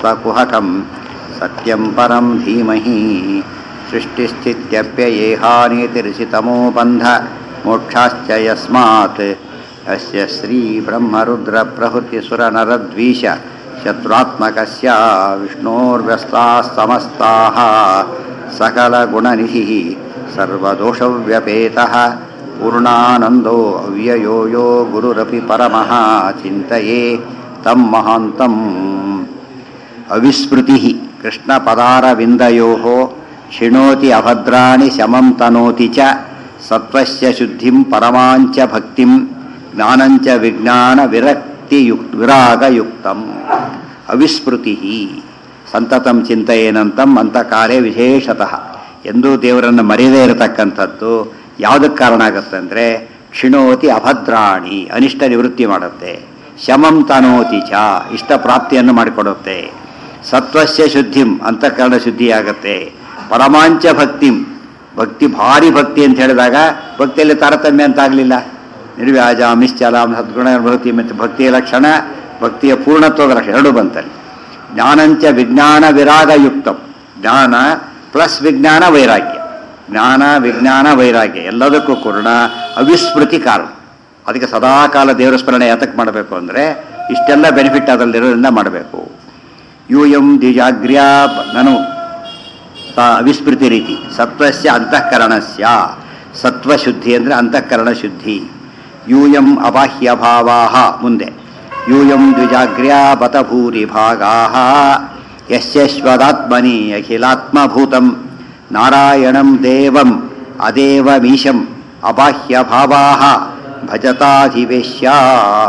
कुहकं सत्यं परं धीमहि सृष्टिस्थित्यप्ययेहानीतिर्षितमो बन्ध मोक्षाश्च यस्मात् अस्य श्रीब्रह्मरुद्रप्रभृतिसुरनरद्वीष शत्रुत्मकस्य विष्णोर्व्यस्ताः समस्ताः सकलगुणनिधिः सर्वदोषव्यपेतः पूर्णानन्दो अव्ययो यो गुरुरपि परमः चिन्तये तं महान्तम् अविस्मृतिः कृष्णपदारविन्दयोः शिणोति अभद्राणि शमं तनोति च सत्त्वस्य शुद्धिं परमाञ्च भक्तिं ज्ञानञ्च विज्ञानविरक्तियुक् विरागयुक्तम् ಅವಿಸ್ಮೃತಿ ಸಂತತಂ ಚಿಂತೆಯೇನಂತಂ ಅಂತಕಾಲೇ ವಿಶೇಷತಃ ಎಂದೂ ದೇವರನ್ನು ಮರೆಯದೇ ಇರತಕ್ಕಂಥದ್ದು ಯಾವುದಕ್ಕೆ ಕಾರಣ ಆಗುತ್ತೆ ಅಂದರೆ ಕ್ಷಿಣೋತಿ ಅಭದ್ರಾಣಿ ಅನಿಷ್ಟ ನಿವೃತ್ತಿ ಮಾಡುತ್ತೆ ಶಮಂ ತನೋತಿ ಚ ಇಷ್ಟ ಪ್ರಾಪ್ತಿಯನ್ನು ಮಾಡಿಕೊಡುತ್ತೆ ಸತ್ವಸ್ಯ ಶುದ್ಧಿಂ ಅಂತಃಕರಣ ಶುದ್ಧಿಯಾಗತ್ತೆ ಪರಮಾಂಚ ಭಕ್ತಿಂ ಭಕ್ತಿ ಭಾರಿ ಭಕ್ತಿ ಅಂತ ಹೇಳಿದಾಗ ಭಕ್ತಿಯಲ್ಲಿ ತಾರತಮ್ಯ ಅಂತ ಆಗಲಿಲ್ಲ ನಿರ್ವ್ಯಾಜ ನಿಶ್ಚಲ ಸದ್ಗುಣ ಭಕ್ತಿ ಮತ್ತು ಭಕ್ತಿಯ ಲಕ್ಷಣ ಭಕ್ತಿಯ ಪೂರ್ಣತ್ವದ ಲಕ್ಷಣ ಎರಡೂ ಬಂತಲ್ಲಿ ಜ್ಞಾನಂಚ ವಿಜ್ಞಾನ ವಿರಾಗಯುಕ್ತಂ ಜ್ಞಾನ ಪ್ಲಸ್ ವಿಜ್ಞಾನ ವೈರಾಗ್ಯ ಜ್ಞಾನ ವಿಜ್ಞಾನ ವೈರಾಗ್ಯ ಎಲ್ಲದಕ್ಕೂ ಕೂಡ ಅವಿಸ್ಮೃತಿ ಕಾರಣ ಅದಕ್ಕೆ ಸದಾಕಾಲ ದೇವರ ಸ್ಮರಣೆ ಯಾತಕ್ಕೆ ಮಾಡಬೇಕು ಅಂದರೆ ಇಷ್ಟೆಲ್ಲ ಬೆನಿಫಿಟ್ ಅದರಲ್ಲಿರೋದ್ರಿಂದ ಮಾಡಬೇಕು ಯು ಎಂ ದ್ವಿಜಾಗ್ರ್ಯಾ ನಾನು ಅವಿಸ್ಮೃತಿ ರೀತಿ ಸತ್ವಸ್ಯ ಅಂತಃಕರಣಸ್ಯ ಸತ್ವಶುದ್ಧಿ ಅಂದರೆ ಅಂತಃಕರಣ ಶುದ್ಧಿ ಯೂಯಂ ಅಬಾಹ್ಯ ಭಾವಾ ಮುಂದೆ ಯೂಯಂ ದ್ವಿಜಾಗ್ರ್ಯಾ ಬತ ಭೂರಿ ಭಾಗಾ ಯಶ್ವದಾತ್ಮನಿ ಅಖಿಲಾತ್ಮಭೂತಂ ನಾರಾಯಣಂ ದೇವಂ ಅದೇವಮೀಶಂ ಅಬಾಹ್ಯ ಭಾವಾ ಭಜತಾಧಿವೇಶ್ಯ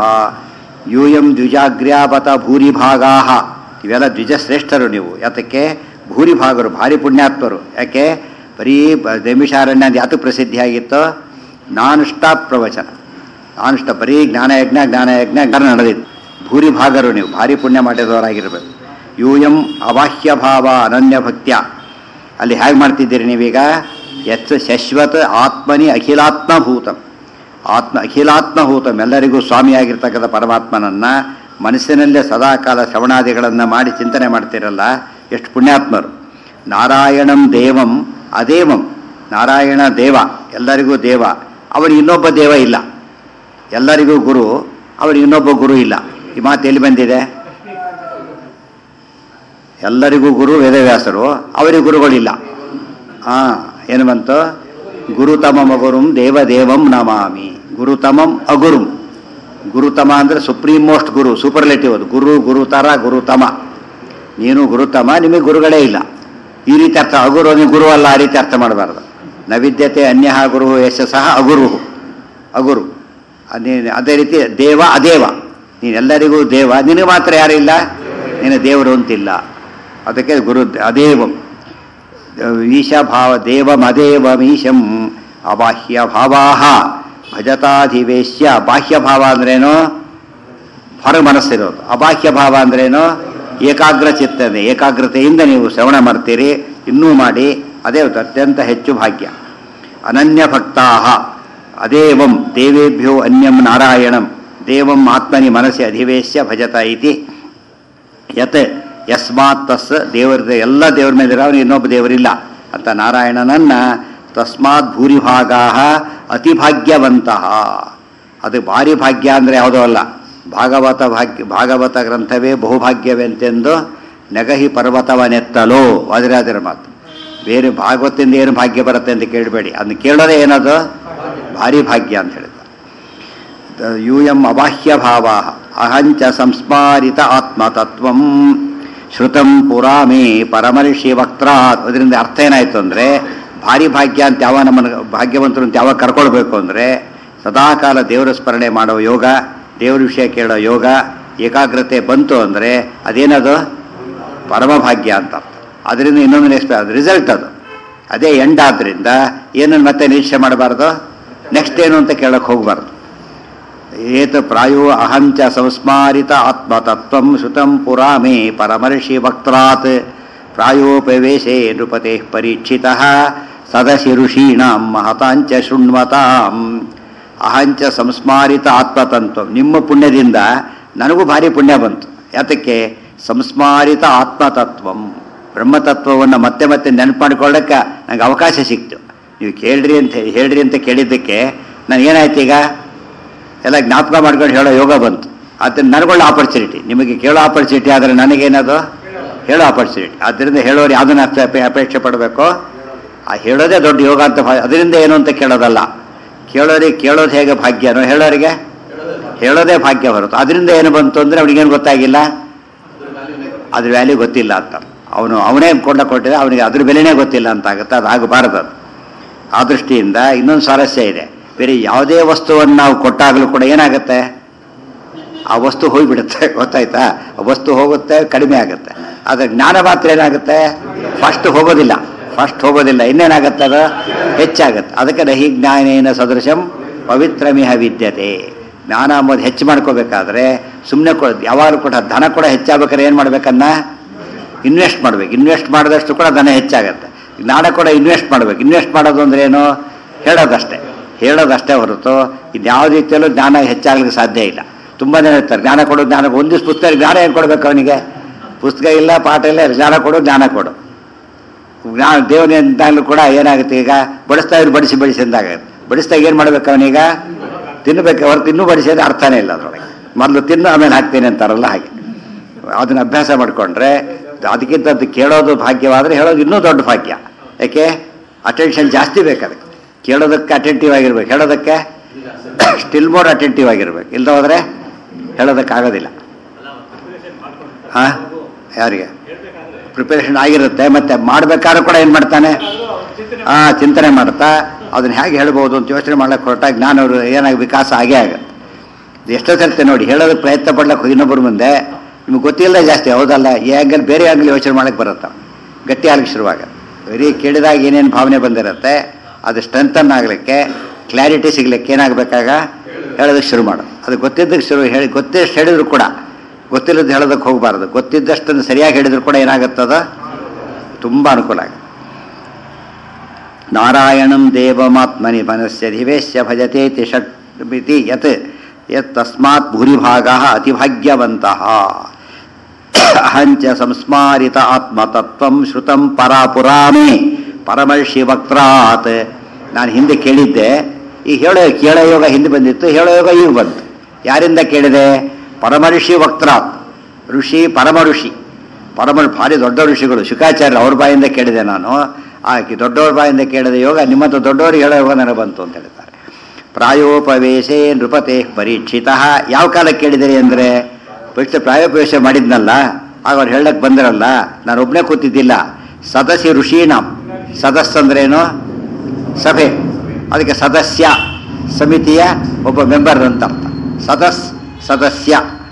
ಯೂಯಂ ದ್ವಿಜಾಗ್ರ್ಯಾ ಬತ ಭೂರಿ ಭಾಗಾ ಇವೆಲ್ಲ ದ್ವಿಜಶ್ರೇಷ್ಠರು ನೀವು ಯಾತಕ್ಕೆ ಭೂರಿಭಾಗರು ಭಾರಿ ಪುಣ್ಯಾತ್ಮರು ಯಾಕೆ ಬರೀ ದೈಮಿಷಾರಣ್ಯ ಯಾತು ಪ್ರಸಿದ್ಧಿಯಾಗಿತ್ತೋ ನಾನ್ ಸ್ಟಾಪ್ ಪ್ರವಚನ ನಾನ್ ಸ್ಟಾಪ್ ಬರೀ ಜ್ಞಾನಯಜ್ಞ ಜ್ಞಾನಯಜ್ಞ ಜ್ಞಾನ ನಡೆದಿತ್ತು ಭೂರಿಭಾಗರು ನೀವು ಭಾರಿ ಪುಣ್ಯ ಮಾಡಿದವರಾಗಿರ್ಬೇಕು ಯೂಯಂ ಅಬಾಹ್ಯ ಭಾವ ಅನನ್ಯ ಭಕ್ತ್ಯ ಅಲ್ಲಿ ಹೇಗೆ ಮಾಡ್ತಿದ್ದೀರಿ ನೀವೀಗ ಎಚ್ ಶಶ್ವತ್ ಆತ್ಮನಿ ಅಖಿಲಾತ್ಮಭೂತಂ ಆತ್ಮ ಅಖಿಲಾತ್ಮಭೂತಂ ಎಲ್ಲರಿಗೂ ಸ್ವಾಮಿಯಾಗಿರ್ತಕ್ಕಂಥ ಪರಮಾತ್ಮನನ್ನು ಮನಸ್ಸಿನಲ್ಲೇ ಸದಾಕಾಲ ಶ್ರವಣಾದಿಗಳನ್ನು ಮಾಡಿ ಚಿಂತನೆ ಮಾಡ್ತಿರಲ್ಲ ಎಷ್ಟು ಪುಣ್ಯಾತ್ಮರು ನಾರಾಯಣಂ ದೇವಂ ಅದೇವಂ ನಾರಾಯಣ ದೇವ ಎಲ್ಲರಿಗೂ ದೇವ ಅವನಿಗೆ ಇನ್ನೊಬ್ಬ ದೇವ ಇಲ್ಲ ಎಲ್ಲರಿಗೂ ಗುರು ಅವನಿಗೆ ಇನ್ನೊಬ್ಬ ಗುರು ಇಲ್ಲ ಈ ಮಾತು ಎಲ್ಲಿ ಬಂದಿದೆ ಎಲ್ಲರಿಗೂ ಗುರು ವೇದವ್ಯಾಸರು ಅವರಿಗೆ ಗುರುಗಳಿಲ್ಲ ಹಾಂ ಏನು ಬಂತು ಗುರುತಮಂ ಅಗುರುಂ ದೇವದೇವಂ ನಮಾಮಿ ಗುರುತಮಂ ಅಗುರುಂ ಗುರುತಮ ಅಂದರೆ ಸುಪ್ರೀಂ ಮೋಸ್ಟ್ ಗುರು ಸೂಪರ್ಲೇಟಿವ್ ಅದು ಗುರು ಗುರುತರ ಗುರುತಮ ನೀನು ಗುರುತಮ ನಿಮಗೆ ಗುರುಗಳೇ ಇಲ್ಲ ಈ ರೀತಿ ಅರ್ಥ ಅಗುರು ನೀವು ಗುರು ಅಲ್ಲ ಆ ರೀತಿ ಅರ್ಥ ಮಾಡಬಾರ್ದು ನವಿದ್ಯತೆ ಅನ್ಯ ಗುರು ಯಶ ಸಹ ಅಗುರು ಅಗುರು ನೀನು ಅದೇ ರೀತಿ ದೇವ ಅದೇವ ನೀನೆಲ್ಲರಿಗೂ ದೇವ ನಿನಗೆ ಮಾತ್ರ ಯಾರಿಲ್ಲ ನೀನು ದೇವರು ಅಂತಿಲ್ಲ ಅದಕ್ಕೆ ಗುರು ಅದೇವಂ ಈಶಭಾವ ದೇವಮದೇವಮೀಶಂ ಅಬಾಹ್ಯ ಭಾವಾಹ ಭಜತಾಧಿವೇಶ್ಯ ಬಾಹ್ಯ ಭಾವ ಅಂದ್ರೇನು ಹೊರಗೆ ಮನಸ್ಸಿರೋದು ಅಬಾಹ್ಯ ಭಾವ ಅಂದ್ರೇನು ಏಕಾಗ್ರ ಚಿತ್ತನೆ ಏಕಾಗ್ರತೆಯಿಂದ ನೀವು ಶ್ರವಣ ಮಾಡ್ತೀರಿ ಇನ್ನೂ ಮಾಡಿ ಅದೇ ಅತ್ಯಂತ ಹೆಚ್ಚು ಭಾಗ್ಯ ಅನನ್ಯ ಭಕ್ತಾ ಅದೇವಂ ದೇವೇಭ್ಯೋ ಅನ್ಯಂ ನಾರಾಯಣಂ ದೇವಂ ಆತ್ಮನಿ ಮನಸ್ಸಿ ಅಧಿವೇಶ್ಯ ಭಜತ ಇತಿ ಯತ್ ಯಸ್ಮಾತ್ ತಸ್ ದೇವರ ಎಲ್ಲ ದೇವರ ಮೇಲೆ ಅವನು ಇನ್ನೊಬ್ಬ ದೇವರಿಲ್ಲ ಅಂತ ನಾರಾಯಣನನ್ನ ತಸ್ಮಾತ್ ಭೂರಿಭಾಗ ಅತಿಭಾಗ್ಯವಂತಹ ಅದು ಭಾರಿ ಭಾಗ್ಯ ಅಂದರೆ ಯಾವುದೋ ಅಲ್ಲ ಭಾಗವತ ಭಾಗ್ಯ ಭಾಗವತ ಗ್ರಂಥವೇ ಬಹುಭಾಗ್ಯವೆಂತೆಂದು ನೆಗಹಿ ಪರ್ವತವನೆತ್ತಲೋ ವಾದಿರಾಜರ ಮಾತು ಬೇರೆ ಭಾಗವತದಿಂದ ಏನು ಭಾಗ್ಯ ಬರುತ್ತೆ ಅಂತ ಕೇಳಬೇಡಿ ಅದನ್ನ ಕೇಳೋದೇ ಏನದು ಭಾರಿ ಭಾಗ್ಯ ಅಂತ ಹೇಳಿದ ಯೂಯಂ ಅಬಾಹ್ಯ ಭಾವ ಅಹಂಚ ಸಂಸ್ಮಾರಿತ ಆತ್ಮತತ್ವಂ ಶ್ರುತಂ ಪುರಾಮೇ ಪರಮರ್ಷಿ ವಕ್ತ್ರಾತ್ ಅದರಿಂದ ಅರ್ಥ ಏನಾಯ್ತು ಅಂದರೆ ಭಾರಿ ಭಾಗ್ಯ ಅಂತ ಯಾವ ನಮ್ಮನ್ನು ಭಾಗ್ಯವಂತರು ಅಂತ ಯಾವಾಗ ಕರ್ಕೊಳ್ಬೇಕು ಅಂದರೆ ಸದಾಕಾಲ ದೇವರ ಸ್ಮರಣೆ ಮಾಡೋ ಯೋಗ ದೇವರ ವಿಷಯ ಕೇಳೋ ಯೋಗ ಏಕಾಗ್ರತೆ ಬಂತು ಅಂದರೆ ಅದೇನದು ಪರಮಭಾಗ್ಯ ಅಂತ ಅರ್ಥ ಅದರಿಂದ ಇನ್ನೊಂದು ನೆಕ್ಸ್ಟ್ ಅದು ರಿಸಲ್ಟ್ ಅದು ಅದೇ ಎಂಡ್ ಆದ್ದರಿಂದ ಏನನ್ನು ಮತ್ತೆ ನಿರೀಕ್ಷೆ ಮಾಡಬಾರ್ದು ನೆಕ್ಸ್ಟ್ ಏನು ಅಂತ ಕೇಳಕ್ಕೆ ಹೋಗಬಾರ್ದು ಏತ ಪ್ರಾಯೋ ಅಹಂಚ ಸಂಸ್ಮಾರಿತ ಆತ್ಮತತ್ವಂ ಶ್ರುತಂ ಪುರಾಮೇ ಪರಮರ್ಷಿ ವಕ್ತ್ರಾತ್ ಪ್ರಾಯೋಪವೇಶೇ ನೃಪತೆ ಪರೀಕ್ಷಿತ ಸದಸಿ ಋಷೀಣಾಂ ಮಹತಾಂಚ ಶೃಣ್ವತಾಂ ಅಹಂಚ ಸಂಸ್ಮಾರಿತ ಆತ್ಮತಂತ್ವ ನಿಮ್ಮ ಪುಣ್ಯದಿಂದ ನನಗೂ ಭಾರಿ ಪುಣ್ಯ ಬಂತು ಯಾತಕ್ಕೆ ಸಂಸ್ಮಾರಿತ ಆತ್ಮತತ್ವಂ ಬ್ರಹ್ಮತತ್ವವನ್ನು ಮತ್ತೆ ಮತ್ತೆ ನೆನಪು ಮಾಡ್ಕೊಳ್ಳೋಕ್ಕೆ ನನಗೆ ಅವಕಾಶ ಸಿಕ್ತು ನೀವು ಕೇಳ್ರಿ ಅಂತ ಹೇಳ್ರಿ ಅಂತ ಕೇಳಿದ್ದಕ್ಕೆ ನನಗೇನಾಯ್ತು ಈಗ ಎಲ್ಲ ಜ್ಞಾಪಕ ಮಾಡ್ಕೊಂಡು ಹೇಳೋ ಯೋಗ ಬಂತು ಅದನ್ನು ನನಗೊಳ್ಳೆ ಆಪರ್ಚುನಿಟಿ ನಿಮಗೆ ಕೇಳೋ ಆಪರ್ಚುನಿಟಿ ಆದರೆ ನನಗೇನದು ಹೇಳೋ ಆಪರ್ಚುನಿಟಿ ಆದ್ದರಿಂದ ಹೇಳೋರು ಯಾವುದನ್ನ ಅಪೇ- ಅಪೇಕ್ಷೆ ಪಡಬೇಕು ಆ ಹೇಳೋದೇ ದೊಡ್ಡ ಯೋಗ ಅಂತ ಭಾ- ಅದರಿಂದ ಏನು ಅಂತ ಕೇಳೋದಲ್ಲ ಕೇಳೋರಿಗೆ ಕೇಳೋದು ಹೇಗೆ ಭಾಗ್ಯನೋ ಹೇಳೋರಿಗೆ ಹೇಳೋದೇ ಭಾಗ್ಯ ಹೊರತು ಅದರಿಂದ ಏನು ಬಂತು ಅಂದರೆ ಅವನಿಗೇನು ಗೊತ್ತಾಗಿಲ್ಲ ಅದ್ರ ವ್ಯಾಲ್ಯೂ ಗೊತ್ತಿಲ್ಲ ಅಂತ ಅವನು ಅವನೇ ಕೊಂಡ ಕೊಟ್ಟಿದೆ ಅವನಿಗೆ ಅದ್ರ ಬೆಲೆನೇ ಗೊತ್ತಿಲ್ಲ ಅಂತ ಆಗುತ್ತೆ ಅದು ಆಗಬಾರದು ಅದು ಆ ದೃಷ್ಟಿಯಿಂದ ಇನ್ನೊಂದು ಸ್ವಾರಸ್ಯ ಇದೆ ಬೇರೆ ಯಾವುದೇ ವಸ್ತುವನ್ನು ನಾವು ಕೊಟ್ಟಾಗಲೂ ಕೂಡ ಏನಾಗುತ್ತೆ ಆ ವಸ್ತು ಹೋಗಿಬಿಡುತ್ತೆ ಗೊತ್ತಾಯ್ತಾ ಆ ವಸ್ತು ಹೋಗುತ್ತೆ ಕಡಿಮೆ ಆಗುತ್ತೆ ಆದರೆ ಜ್ಞಾನ ಮಾತ್ರ ಏನಾಗುತ್ತೆ ಫಸ್ಟ್ ಹೋಗೋದಿಲ್ಲ ಫಸ್ಟ್ ಹೋಗೋದಿಲ್ಲ ಇನ್ನೇನಾಗುತ್ತೆ ಅದು ಹೆಚ್ಚಾಗುತ್ತೆ ಅದಕ್ಕೆ ನಹಿ ಜ್ಞಾನೇನ ಸದೃಶಂ ಪವಿತ್ರಮಿಹ ವಿದ್ಯತೆ ಜ್ಞಾನ ಅಂಬೋದು ಹೆಚ್ಚು ಮಾಡ್ಕೋಬೇಕಾದ್ರೆ ಸುಮ್ಮನೆ ಕೊ ಯಾವಾಗಲೂ ಕೂಡ ಧನ ಕೂಡ ಹೆಚ್ಚಾಗ್ಬೇಕಾದ್ರೆ ಏನು ಮಾಡ್ಬೇಕನ್ನ ಇನ್ವೆಸ್ಟ್ ಮಾಡ್ಬೇಕು ಇನ್ವೆಸ್ಟ್ ಮಾಡಿದಷ್ಟು ಕೂಡ ಧನ ಹೆಚ್ಚಾಗತ್ತೆ ಜ್ಞಾನ ಕೂಡ ಇನ್ವೆಸ್ಟ್ ಮಾಡ್ಬೇಕು ಇನ್ವೆಸ್ಟ್ ಮಾಡೋದು ಅಂದ್ರೆ ಏನು ಹೇಳೋದಷ್ಟೇ ಹೇಳೋದಷ್ಟೇ ಹೊರತು ಇನ್ಯಾವ ರೀತಿಯಲ್ಲೂ ಜ್ಞಾನ ಹೆಚ್ಚಾಗ್ಲಿಕ್ಕೆ ಸಾಧ್ಯ ಇಲ್ಲ ತುಂಬ ಜನ ಇರ್ತಾರೆ ಜ್ಞಾನ ಕೊಡು ಜ್ಞಾನ ಒಂದು ದಿವಸ ಪುಸ್ತಕ ಜ್ಞಾನ ಏನು ಕೊಡ್ಬೇಕು ಅವನಿಗೆ ಪುಸ್ತಕ ಇಲ್ಲ ಪಾಠ ಇಲ್ಲ ಜ್ಞಾನ ಕೊಡು ಜ್ಞಾನ ಕೊಡು ಜ್ಞಾನ ದೇವನಿಂದಾಗಲೂ ಕೂಡ ಏನಾಗುತ್ತೆ ಈಗ ಬಡಿಸ್ತಾ ಇದ್ರು ಬಡಿಸಿ ಬಡಿಸಿ ಅಂದಾಗುತ್ತೆ ಬಡಿಸ್ದಾಗ ಏನು ಮಾಡ್ಬೇಕು ಅವನೀಗ ತಿನ್ನಬೇಕು ಹೊರತು ಇನ್ನೂ ಬಡಿಸಿದ್ರೆ ಅರ್ಥನೇ ಇಲ್ಲ ಅದರೊಳಗೆ ಮೊದಲು ತಿನ್ನು ಆಮೇಲೆ ಹಾಕ್ತೇನೆ ಅಂತಾರಲ್ಲ ಹಾಗೆ ಅದನ್ನ ಅಭ್ಯಾಸ ಮಾಡಿಕೊಂಡ್ರೆ ಅದಕ್ಕಿಂತ ಅದು ಕೇಳೋದು ಭಾಗ್ಯವಾದರೆ ಹೇಳೋದು ಇನ್ನೂ ದೊಡ್ಡ ಭಾಗ್ಯ ಯಾಕೆ ಅಟೆನ್ಷನ್ ಜಾಸ್ತಿ ಬೇಕು ಅದಕ್ಕೆ ಕೇಳೋದಕ್ಕೆ ಅಟೆಂಟಿವ್ ಆಗಿರ್ಬೇಕು ಹೇಳೋದಕ್ಕೆ ಸ್ಟಿಲ್ ಮೋರ್ ಅಟೆಂಟಿವ್ ಆಗಿರ್ಬೇಕು ಇಲ್ದ ಹೋದರೆ ಹೇಳೋದಕ್ಕಾಗೋದಿಲ್ಲ ಹಾಂ ಯಾರಿಗೆ ಪ್ರಿಪರೇಷನ್ ಆಗಿರುತ್ತೆ ಮತ್ತೆ ಮಾಡ್ಬೇಕಾದ್ರೂ ಕೂಡ ಏನು ಮಾಡ್ತಾನೆ ಆ ಚಿಂತನೆ ಮಾಡ್ತಾ ಅದನ್ನ ಹೇಗೆ ಹೇಳ್ಬೋದು ಅಂತ ಯೋಚನೆ ಮಾಡ್ಲಿಕ್ಕೆ ಹೊರಟಾಗ ಜ್ಞಾನ ಅವರು ಏನಾಗಿ ವಿಕಾಸ ಆಗೇ ಆಗುತ್ತೆ ಇದು ಎಷ್ಟೋ ಸರ್ತೆ ನೋಡಿ ಹೇಳೋದಕ್ಕೆ ಪ್ರಯತ್ನ ಪಡ್ಲಕ್ಕೆ ಇನ್ನೊಬ್ಬರ ಮುಂದೆ ನಿಮ್ಗೆ ಗೊತ್ತಿಲ್ಲದೆ ಜಾಸ್ತಿ ಹೌದಲ್ಲ ಈ ಆ್ಯಂಗಲ್ ಬೇರೆ ಆ್ಯಂಗಲ್ ಯೋಚನೆ ಮಾಡಕ್ಕೆ ಬರುತ್ತೆ ಗಟ್ಟಿ ಆಗ್ಲಿಕ್ಕೆ ಶುರುವಾಗ ಬರೀ ಕೇಳಿದಾಗ ಏನೇನು ಭಾವನೆ ಬಂದಿರುತ್ತೆ ಅದು ಸ್ಟ್ರೆಂಥನ್ ಆಗಲಿಕ್ಕೆ ಕ್ಲಾರಿಟಿ ಸಿಗ್ಲಿಕ್ಕೆ ಏನಾಗಬೇಕಾಗ ಹೇಳೋದಕ್ಕೆ ಶುರು ಮಾಡು ಅದು ಗೊತ್ತಿದ್ದಕ್ಕೆ ಶುರು ಹೇಳಿ ಗೊತ್ತಿದ್ದಷ್ಟು ಹೇಳಿದ್ರು ಕೂಡ ಗೊತ್ತಿಲ್ಲದ ಹೇಳೋದಕ್ಕೆ ಹೋಗಬಾರ್ದು ಗೊತ್ತಿದ್ದಷ್ಟನ್ನು ಸರಿಯಾಗಿ ಹೇಳಿದ್ರು ಕೂಡ ಏನಾಗುತ್ತದ ತುಂಬ ಅನುಕೂಲ ಆಗುತ್ತೆ ನಾರಾಯಣಂ ದೇವಮಾತ್ಮನಿ ಮನಸ್ಯ ದಿವೇಶ್ಯ ಭಜತೇತಿ ಷಟ್ ಇತಿ ಯತ್ ಯತ್ ತಸ್ಮಾತ್ ಭೂರಿಭಾಗ ಅತಿಭಾಗ್ಯವಂತಹ ಅಹಂಚ ಸಂಸ್ಮಾರಿತ ಆತ್ಮತತ್ವಂ ಶ್ರುತಂ ಪರಾಪುರಾಮೇ ಪರಮರ್ಷಿ ವಕ್ರಾತ್ ನಾನು ಹಿಂದೆ ಕೇಳಿದ್ದೆ ಈ ಹೇಳೋ ಕೇಳೋ ಯೋಗ ಹಿಂದೆ ಬಂದಿತ್ತು ಹೇಳೋ ಯೋಗ ಈಗ ಬಂತು ಯಾರಿಂದ ಕೇಳಿದೆ ಪರಮರ್ಷಿ ವಕ್ರಾತ್ ಋಷಿ ಪರಮ ಋಷಿ ಪರಮ ಭಾರಿ ದೊಡ್ಡ ಋಷಿಗಳು ಶುಕಾಚಾರ್ಯ ಅವ್ರ ಬಾಯಿಂದ ಕೇಳಿದೆ ನಾನು ಆ ದೊಡ್ಡವ್ರ ಬಾಯಿಂದ ಕೇಳಿದ ಯೋಗ ನಿಮ್ಮಂತ ದೊಡ್ಡವರು ಹೇಳೋ ಯೋಗ ನನಗೆ ಬಂತು ಅಂತ ಹೇಳ್ತಾರೆ ಪ್ರಾಯೋಪವೇಶೇ ನೃಪತೆ ಪರೀಕ್ಷಿತ ಯಾವ ಕಾಲಕ್ಕೆ ಕೇಳಿದಿರಿ ಅಂದರೆ ಪರೀಕ್ಷೆ ಪ್ರಾಯೋಪವೇಶ ಮಾಡಿದ್ನಲ್ಲ ಆಗ ಅವ್ರು ಹೇಳಕ್ಕೆ ಬಂದಿರಲ್ಲ ನಾನು ಒಬ್ಬನೇ ಕೂತಿದ್ದಿಲ್ಲ ಸದಸ್ಯ ಋಷೀಣಂ ಸದಸ್ಯ ಅಂದ್ರೇನು ಸಭೆ ಅದಕ್ಕೆ ಸದಸ್ಯ ಸಮಿತಿಯ ಒಬ್ಬ ಮೆಂಬರ್ ಅಂತ ಅರ್ಥ ಸದಸ್ ಸದಸ್ಯ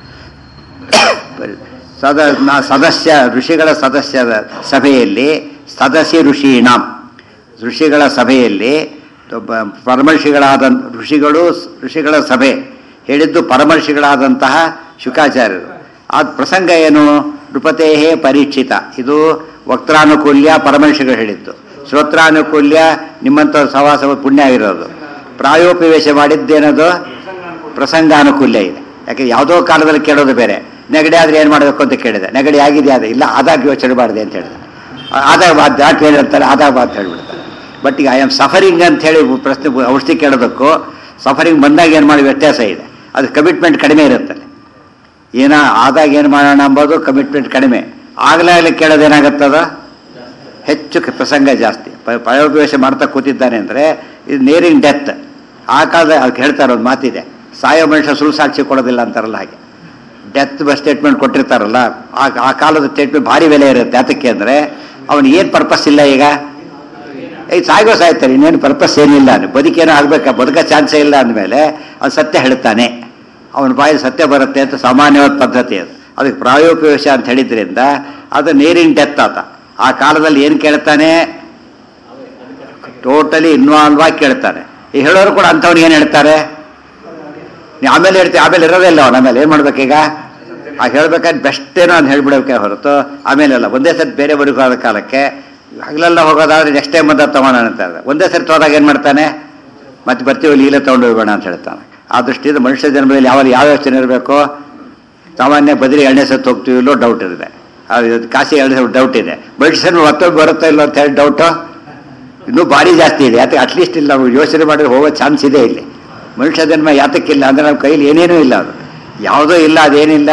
ಸದ ನಾ- ಸದಸ್ಯ ಋಷಿಗಳ ಸದಸ್ಯರ ಸಭೆಯಲ್ಲಿ ಸದಸ್ಯ ಋಷೀಣಾಂ ಋಷಿಗಳ ಸಭೆಯಲ್ಲಿ ಒಬ್ಬ ಪರಮರ್ಷಿಗಳಾದ ಋಷಿಗಳು ಋಷಿಗಳ ಸಭೆ ಹೇಳಿದ್ದು ಪರಮರ್ಷಿಗಳಾದಂತಹ ಶುಕಾಚಾರ್ಯರು ಆ ಪ್ರಸಂಗ ಏನು ನೃಪತೇಹೇ ಪರೀಕ್ಷಿತ ಇದು ವಕ್ತಾನುಕೂಲ್ಯ ಪರಮರ್ಷಿಗಳು ಹೇಳಿದ್ದು ಶ್ರೋತ್ರಾನುಕೂಲ್ಯ ನಿಮ್ಮಂಥ ಸವಾಸ ಪುಣ್ಯ ಆಗಿರೋದು ಪ್ರಾಯೋಪವೇಶ ಮಾಡಿದ್ದೇನದು ಪ್ರಸಂಗಾನುಕೂಲ್ಯ ಇದೆ ಯಾಕೆ ಯಾವುದೋ ಕಾಲದಲ್ಲಿ ಕೇಳೋದು ಬೇರೆ ನೆಗಡಿ ಆದರೆ ಏನು ಮಾಡಬೇಕು ಅಂತ ಕೇಳಿದೆ ನೆಗಡಿ ಆಗಿದೆ ಅದೇ ಇಲ್ಲ ಆದಾಗ ಯೋಚನೆ ಮಾಡಿದೆ ಅಂತ ಹೇಳಿದೆ ಆ- ಆದಾಗ ಬಾತ್ ಡಾಕ್ಟರ್ ಹೇಳಿರ್ತಾರೆ ಆದಾಗ ಬಾತ್ ಹೇಳ್ಬಿಡ್ತಾರೆ ಬಟ್ ಈಗ ಐ ಆಮ್ ಸಫರಿಂಗ್ ಅಂತ ಹೇಳಿ ಪ್ರಶ್ನೆ ಔಷಧಿ ಕೇಳೋದಕ್ಕೂ ಸಫರಿಂಗ್ ಬಂದಾಗ ಏನು ಮಾಡಿ ವ್ಯತ್ಯಾಸ ಇದೆ ಅದು ಕಮಿಟ್ಮೆಂಟ್ ಕಡಿಮೆ ಇರುತ್ತೆ ಏನ ಆದಾಗ ಏನು ಮಾಡೋಣ ಅಂಬೋದು ಕಮಿಟ್ಮೆಂಟ್ ಕಡಿಮೆ ಆಗಲಾಗಲೇ ಕೇಳೋದೇನಾಗುತ್ತದ ಹೆಚ್ಚು ಕ- ಪ್ರಸಂಗ ಜಾಸ್ತಿ ಪ- ಪ್ರಾಯೋಪವೇಶ ಮಾಡ್ತಾ ಕೂತಿದ್ದಾನೆ ಅಂದರೆ ಇದು ನೇರಿಂಗ್ ಡೆತ್ ಆ ಕಾಲದ ಅದಕ್ಕೆ ಹೇಳ್ತಾರೆ ಒಂದು ಮಾತಿದೆ ಸಾಯೋ ಮನುಷ್ಯ ಸುಳ್ಳು ಸಾಕ್ಷಿ ಕೊಡೋದಿಲ್ಲ ಅಂತಾರಲ್ಲ ಹಾಗೆ ಡೆತ್ ಸ್ಟೇಟ್ಮೆಂಟ್ ಕೊಟ್ಟಿರ್ತಾರಲ್ಲ ಆ ಆ ಕಾಲದ ಸ್ಟೇಟ್ಮೆಂಟ್ ಭಾರಿ ಬೆಲೆ ಇರುತ್ತೆ ಅದಕ್ಕೆ ಅಂದರೆ ಅವನಿಗೆ ಏನು ಪರ್ಪಸ್ ಇಲ್ಲ ಈಗ ಈಗ ಸಾಗೋ ಸಾಯ್ತಾರೆ ಇನ್ನೇನು ಪರ್ಪಸ್ ಏನಿಲ್ಲ ಬದುಕೇನೋ ಆಗ್ಬೇಕಾ ಬದುಕೋ ಚಾನ್ಸೇ ಇಲ್ಲ ಅಂದಮೇಲೆ ಅದು ಸತ್ಯ ಹೇಳ್ತಾನೆ ಅವನ ಬಾಯಲ್ಲಿ ಸತ್ಯ ಬರುತ್ತೆ ಅಂತ ಸಾಮಾನ್ಯವಾದ ಪದ್ಧತಿ ಅದು ಅದಕ್ಕೆ ಪ್ರಾಯೋಪವೇಶ ಅಂತ ಹೇಳಿದ್ರಿಂದ ಅದು ನೇರಿನ ಡೆತ್ ಆತ ಆ ಕಾಲದಲ್ಲಿ ಏನು ಕೇಳ್ತಾನೆ ಟೋಟಲಿ ಇನ್ವಾಲ್ವ್ ಆಗಿ ಕೇಳ್ತಾನೆ ಈ ಹೇಳೋರು ಕೂಡ ಅಂಥವ್ನಿಗೆ ಏನು ಹೇಳ್ತಾರೆ ನೀ ಆಮೇಲೆ ಹೇಳ್ತೀವಿ ಆಮೇಲೆ ಇರೋದೇ ಇಲ್ಲ ಅವನ ಆಮೇಲೆ ಏನು ಮಾಡ್ಬೇಕೀಗ ಆ ಹೇಳ್ಬೇಕಾದ್ರೆ ಬೆಸ್ಟ್ ಏನೋ ಅಂತ ಹೇಳ್ಬಿಡೋಕೆ ಹೊರತು ಆಮೇಲೆ ಅಲ್ಲ ಒಂದೇ ಸತಿ ಬೇರೆ ಬದುಕಾದ ಕಾಲಕ್ಕೆ ಹಗಲೆಲ್ಲ ಹೋಗೋದಾದ್ರೆ ನೆಕ್ಸ್ಟ್ ಟೈಮ್ ಬಂದ ತಗೋಣ ಅಂತಾರೆ ಒಂದೇ ಸರಿ ಹೋದಾಗ ಏನು ಮಾಡ್ತಾನೆ ಮತ್ತೆ ಬರ್ತೀವಿ ಈಗಲೇ ತೊಗೊಂಡು ಹೋಗೋಣ ಅಂತ ಹೇಳ್ತಾನೆ ಆ ದೃಷ್ಟಿಯಿಂದ ಮನುಷ್ಯ ಜನ್ಮದಲ್ಲಿ ಯಾವ ಯಾವ ಯೋಚನೆ ಇರಬೇಕು ಸಾಮಾನ್ಯ ಬದ್ರಿ ಎರಡನೇ ಸತ್ತು ಹೋಗ್ತೀವಿ ಇಲ್ಲೋ ಡೌಟ್ ಇದೆ ಅದು ಕಾಶಿ ಎರಡನೇ ಸತ್ತು ಡೌಟ್ ಇದೆ ಮೆಡಿಸಿನ್ ಮತ್ತೊಮ್ಮೆ ಬರುತ್ತಾ ಇಲ್ಲೋ ಅಂತ ಹೇಳಿ ಡೌಟು ಇನ್ನೂ ಭಾರಿ ಜಾಸ್ತಿ ಇದೆ ಯಾಕೆ ಅಟ್ಲೀಸ್ಟ್ ಇಲ್ಲಿ ನಾವು ಯೋಚನೆ ಮಾಡಿದ್ರೆ ಹೋಗೋ ಚಾನ್ಸ್ ಇದೆ ಇಲ್ಲಿ ಮನುಷ್ಯ ಜನ್ಮ ಯಾತಕ್ಕಿಲ್ಲ ಅಂದರೆ ನಮ್ಮ ಕೈಲಿ ಏನೇನೂ ಇಲ್ಲ ಅದು ಯಾವುದೋ ಇಲ್ಲ ಅದೇನಿಲ್ಲ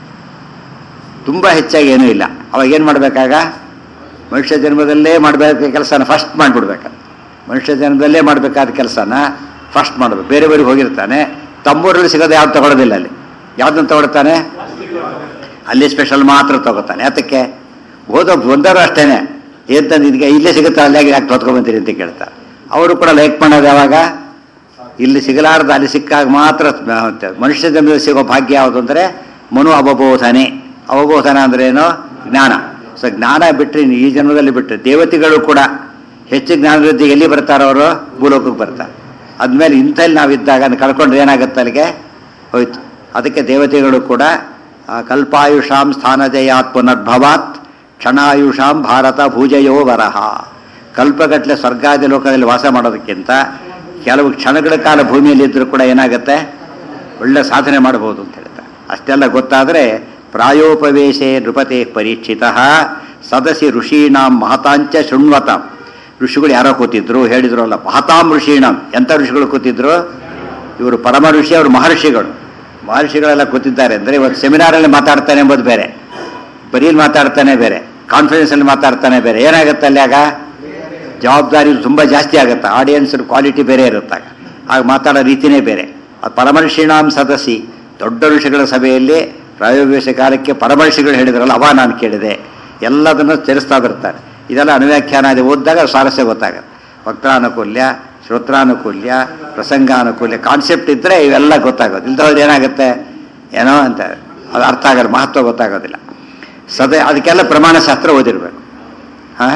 ತುಂಬ ಹೆಚ್ಚಾಗಿ ಏನೂ ಇಲ್ಲ ಅವಾಗ ಏನು ಮಾಡಬೇಕಾಗ ಮನುಷ್ಯ ಜನ್ಮದಲ್ಲೇ ಮಾಡಬೇಕಾದ ಕೆಲಸನ ಫಸ್ಟ್ ಮಾಡಿಬಿಡ್ಬೇಕು ಮನುಷ್ಯ ಜನ್ಮದಲ್ಲೇ ಮಾಡಬೇಕಾದ ಕೆಲಸನ ಫಸ್ಟ್ ಮಾಡಬೇಕು ಬೇರೆ ಬೇರೆ ಹೋಗಿರ್ತಾನೆ ತಮ್ಮೂರಲ್ಲಿ ಸಿಗೋದು ಯಾವ್ದು ತಗೊಳ್ಳೋದಿಲ್ಲ ಅಲ್ಲಿ ಯಾವ್ದನ್ನು ತಗೊಳ್ತಾನೆ ಅಲ್ಲಿ ಸ್ಪೆಷಲ್ ಮಾತ್ರ ತಗೋತಾನೆ ಯಾತಕ್ಕೆ ಹೋದ ಬಂದವರು ಅಷ್ಟೇನೆ ಏನ್ ಇದಕ್ಕೆ ಇಲ್ಲೇ ಸಿಗುತ್ತಾ ಅಲ್ಲೇ ಯಾಕೆ ತೊತ್ಕೊಂಬಂತೀರಿ ಅಂತ ಕೇಳ್ತಾರೆ ಅವರು ಕೂಡ ಲೈಕ್ ಮಾಡೋದು ಯಾವಾಗ ಇಲ್ಲಿ ಸಿಗಲಾರ್ದು ಅಲ್ಲಿ ಸಿಕ್ಕಾಗ ಮಾತ್ರ ಮನುಷ್ಯ ಜನ್ಮದಲ್ಲಿ ಸಿಗೋ ಭಾಗ್ಯ ಯಾವುದು ಅಂದರೆ ಮನು ಅವಬೋಧನೆ ಅವಬೋಧನ ಅಂದ್ರೆ ಏನು ಜ್ಞಾನ ಸೊ ಜ್ಞಾನ ಬಿಟ್ಟರೆ ಈ ಜನ್ಮದಲ್ಲಿ ಬಿಟ್ಟರೆ ದೇವತೆಗಳು ಕೂಡ ಹೆಚ್ಚು ಜ್ಞಾನವೃದ್ಧಿ ಎಲ್ಲಿ ಬರ್ತಾರೋ ಅವರು ಭೂಲೋಕಕ್ಕೆ ಬರ್ತಾರೆ ಆದ್ಮೇಲೆ ಇಂಥಲ್ಲಿ ನಾವಿದ್ದಾಗ ಅದನ್ನ ಕಳ್ಕೊಂಡ್ರೆ ಏನಾಗುತ್ತೆ ಅಲ್ಲಿಗೆ ಹೋಯ್ತು ಅದಕ್ಕೆ ದೇವತೆಗಳು ಕೂಡ ಆ, ಕಲ್ಪಾಯುಷಾಂ ಸ್ಥಾನಜಯಾತ್ ಪುನರ್ಭವಾತ್ ಕ್ಷಣಾಯುಷಾಂ ಭಾರತ ಭೂಜಯೋ ವರಹ ಕಲ್ಪಗಟ್ಟಲೆ ಸ್ವರ್ಗಾದಿ ಲೋಕದಲ್ಲಿ ವಾಸ ಮಾಡೋದಕ್ಕಿಂತ ಕೆಲವು ಕ್ಷಣಗಳ ಕಾಲ ಭೂಮಿಯಲ್ಲಿದ್ದರೂ ಕೂಡ ಏನಾಗುತ್ತೆ ಒಳ್ಳೆ ಸಾಧನೆ ಮಾಡಬಹುದು ಅಂತ ಹೇಳ್ತಾರೆ ಅಷ್ಟೆಲ್ಲ ಗೊತ್ತಾದರೆ ಪ್ರಾಯೋಪವೇಶೇ ನೃಪತೆ ಪರೀಕ್ಷಿತ ಸದಸಿ ಋಷೀಣಾಂ ಮಹತಾಂಚ ಶೃಣ್ವತಾಂ ಋಷಿಗಳು ಯಾರೋ ಕೂತಿದ್ರು ಹೇಳಿದ್ರು ಅಲ್ಲ ಮಹತಾಂ ಋಷೀಣಾಂ ಎಂಥ ಋಷಿಗಳು ಕೂತಿದ್ರು ಇವರು ಪರಮ ಋಷಿ ಅವರು ಮಹರ್ಷಿಗಳು ಮಹರ್ಷಿಗಳೆಲ್ಲ ಕೂತಿದ್ದಾರೆ ಅಂದರೆ ಇವತ್ತು ಸೆಮಿನಾರಲ್ಲಿ ಮಾತಾಡ್ತಾನೆ ಎಂಬುದು ಬೇರೆ ಬರೀಲಿ ಮಾತಾಡ್ತಾನೆ ಬೇರೆ ಕಾನ್ಫರೆನ್ಸಲ್ಲಿ ಮಾತಾಡ್ತಾನೆ ಬೇರೆ ಏನಾಗುತ್ತೆ ಅಲ್ಲಿ ಆಗ ಜವಾಬ್ದಾರಿ ತುಂಬ ಜಾಸ್ತಿ ಆಗುತ್ತೆ ಆಡಿಯನ್ಸ್ ಕ್ವಾಲಿಟಿ ಬೇರೆ ಇರುತ್ತಾಗ ಆಗ ಮಾತಾಡೋ ರೀತಿನೇ ಬೇರೆ ಅದು ಪರಮರ್ಷಿಣಾಂ ಸದಸ್ಸಿ ದೊಡ್ಡ ಋಷಿಗಳ ಸಭೆಯಲ್ಲಿ ಪ್ರಾಯೋಗಿಕ ಕಾಲಕ್ಕೆ ಪರಮರ್ಷಿಗಳು ಹೇಳಿದ್ರಲ್ಲ ಅವ ನಾನು ಕೇಳಿದೆ ಎಲ್ಲದನ್ನು ತಿಳಿಸ್ತಾ ಬರ್ತಾರೆ ಇದೆಲ್ಲ ಅನುವ್ಯಾಖ್ಯಾನಾದಿ ಓದಿದಾಗ ಸ್ವಾರಸ್ಯ ಗೊತ್ತಾಗುತ್ತೆ ವಕ್ತಾನುಕೂಲ್ಯ ಶ್ರೋತ್ರಾನುಕೂಲ್ಯ ಪ್ರಸಂಗಾನುಕೂಲ್ಯ ಕಾನ್ಸೆಪ್ಟ್ ಇದ್ದರೆ ಇವೆಲ್ಲ ಗೊತ್ತಾಗೋದು ಇಲ್ದವ್ರು ಏನಾಗುತ್ತೆ ಏನೋ ಅಂತ ಅದು ಅರ್ಥ ಆಗಲ್ಲ ಮಹತ್ವ ಗೊತ್ತಾಗೋದಿಲ್ಲ ಸದೇ ಅದಕ್ಕೆಲ್ಲ ಪ್ರಮಾಣ ಶಾಸ್ತ್ರ ಓದಿರ್ಬೇಕು ಹಾ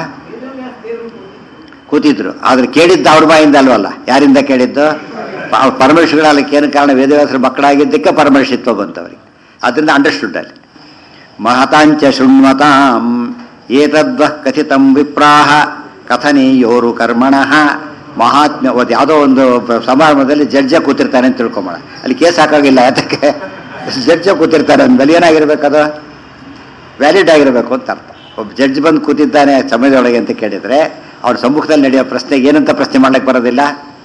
ಕೂತಿದ್ರು ಆದ್ರೆ ಕೇಳಿದ್ದು ಅವ್ರ ಬಾಯಿಂದ ಅಲ್ವಲ್ಲ ಯಾರಿಂದ ಕೇಳಿದ್ದು ಪ- ಪರಮರ್ಷಿಗಳಲ್ಲಕ್ಕೆ ಏನು ಕಾರಣ ವೇದವ್ಯಾಸರ ಮಕ್ಕಳಾಗಿದ್ದಕ್ಕೆ ಪರಮರ್ಷಿತ್ವ ಬಂತವರಿಗೆ ಅದರಿಂದ ಅಂಡರ್ಸ್ಟುಡ್ ಅಲ್ಲಿ ಮಹತಾಂಚ ಶೃಣ್ವತಾಂ ಏತದ್ವ ಕಥಿತಂ ವಿಪ್ರಾಹ ಕಥನೀಯೋರು ಕರ್ಮಣಃ ಮಹಾತ್ಮ್ಯ ಒಂದು ಯಾವುದೋ ಒಂದು ಬ- ಸಮಾರಂಭದಲ್ಲಿ ಜಡ್ಜ ಕೂತಿರ್ತಾನೆ ಅಂತ ತಿಳ್ಕೊಂಬೋಣ ಅಲ್ಲಿ ಕೇಸ್ ಹಾಕಾಗಿಲ್ಲ ಯಾತಕ್ಕೆ ಜಡ್ಜ ಕೂತಿರ್ತಾರೆ ಅಂದ್ಮೇಲೆ ಏನಾಗಿರ್ಬೇಕದು ವ್ಯಾಲಿಡ್ ಆಗಿರಬೇಕು ಅಂತ ಅರ್ಥ ಒಬ್ಬ ಜಡ್ಜ್ ಬಂದು ಕೂತಿದ್ದಾನೆ ಸಮಯದೊಳಗೆ ಅಂತ ಕೇಳಿದ್ರೆ ಅವ್ರ ಸಮ್ಮುಖದಲ್ಲಿ ನಡೆಯೋ ಪ್ರಶ್ನೆಗೆ ಏನಂತ ಪ್ರಶ್ನೆ ಮಾಡ್ಲಿಕ್ಕೆ ಬರೋದಿಲ್ಲ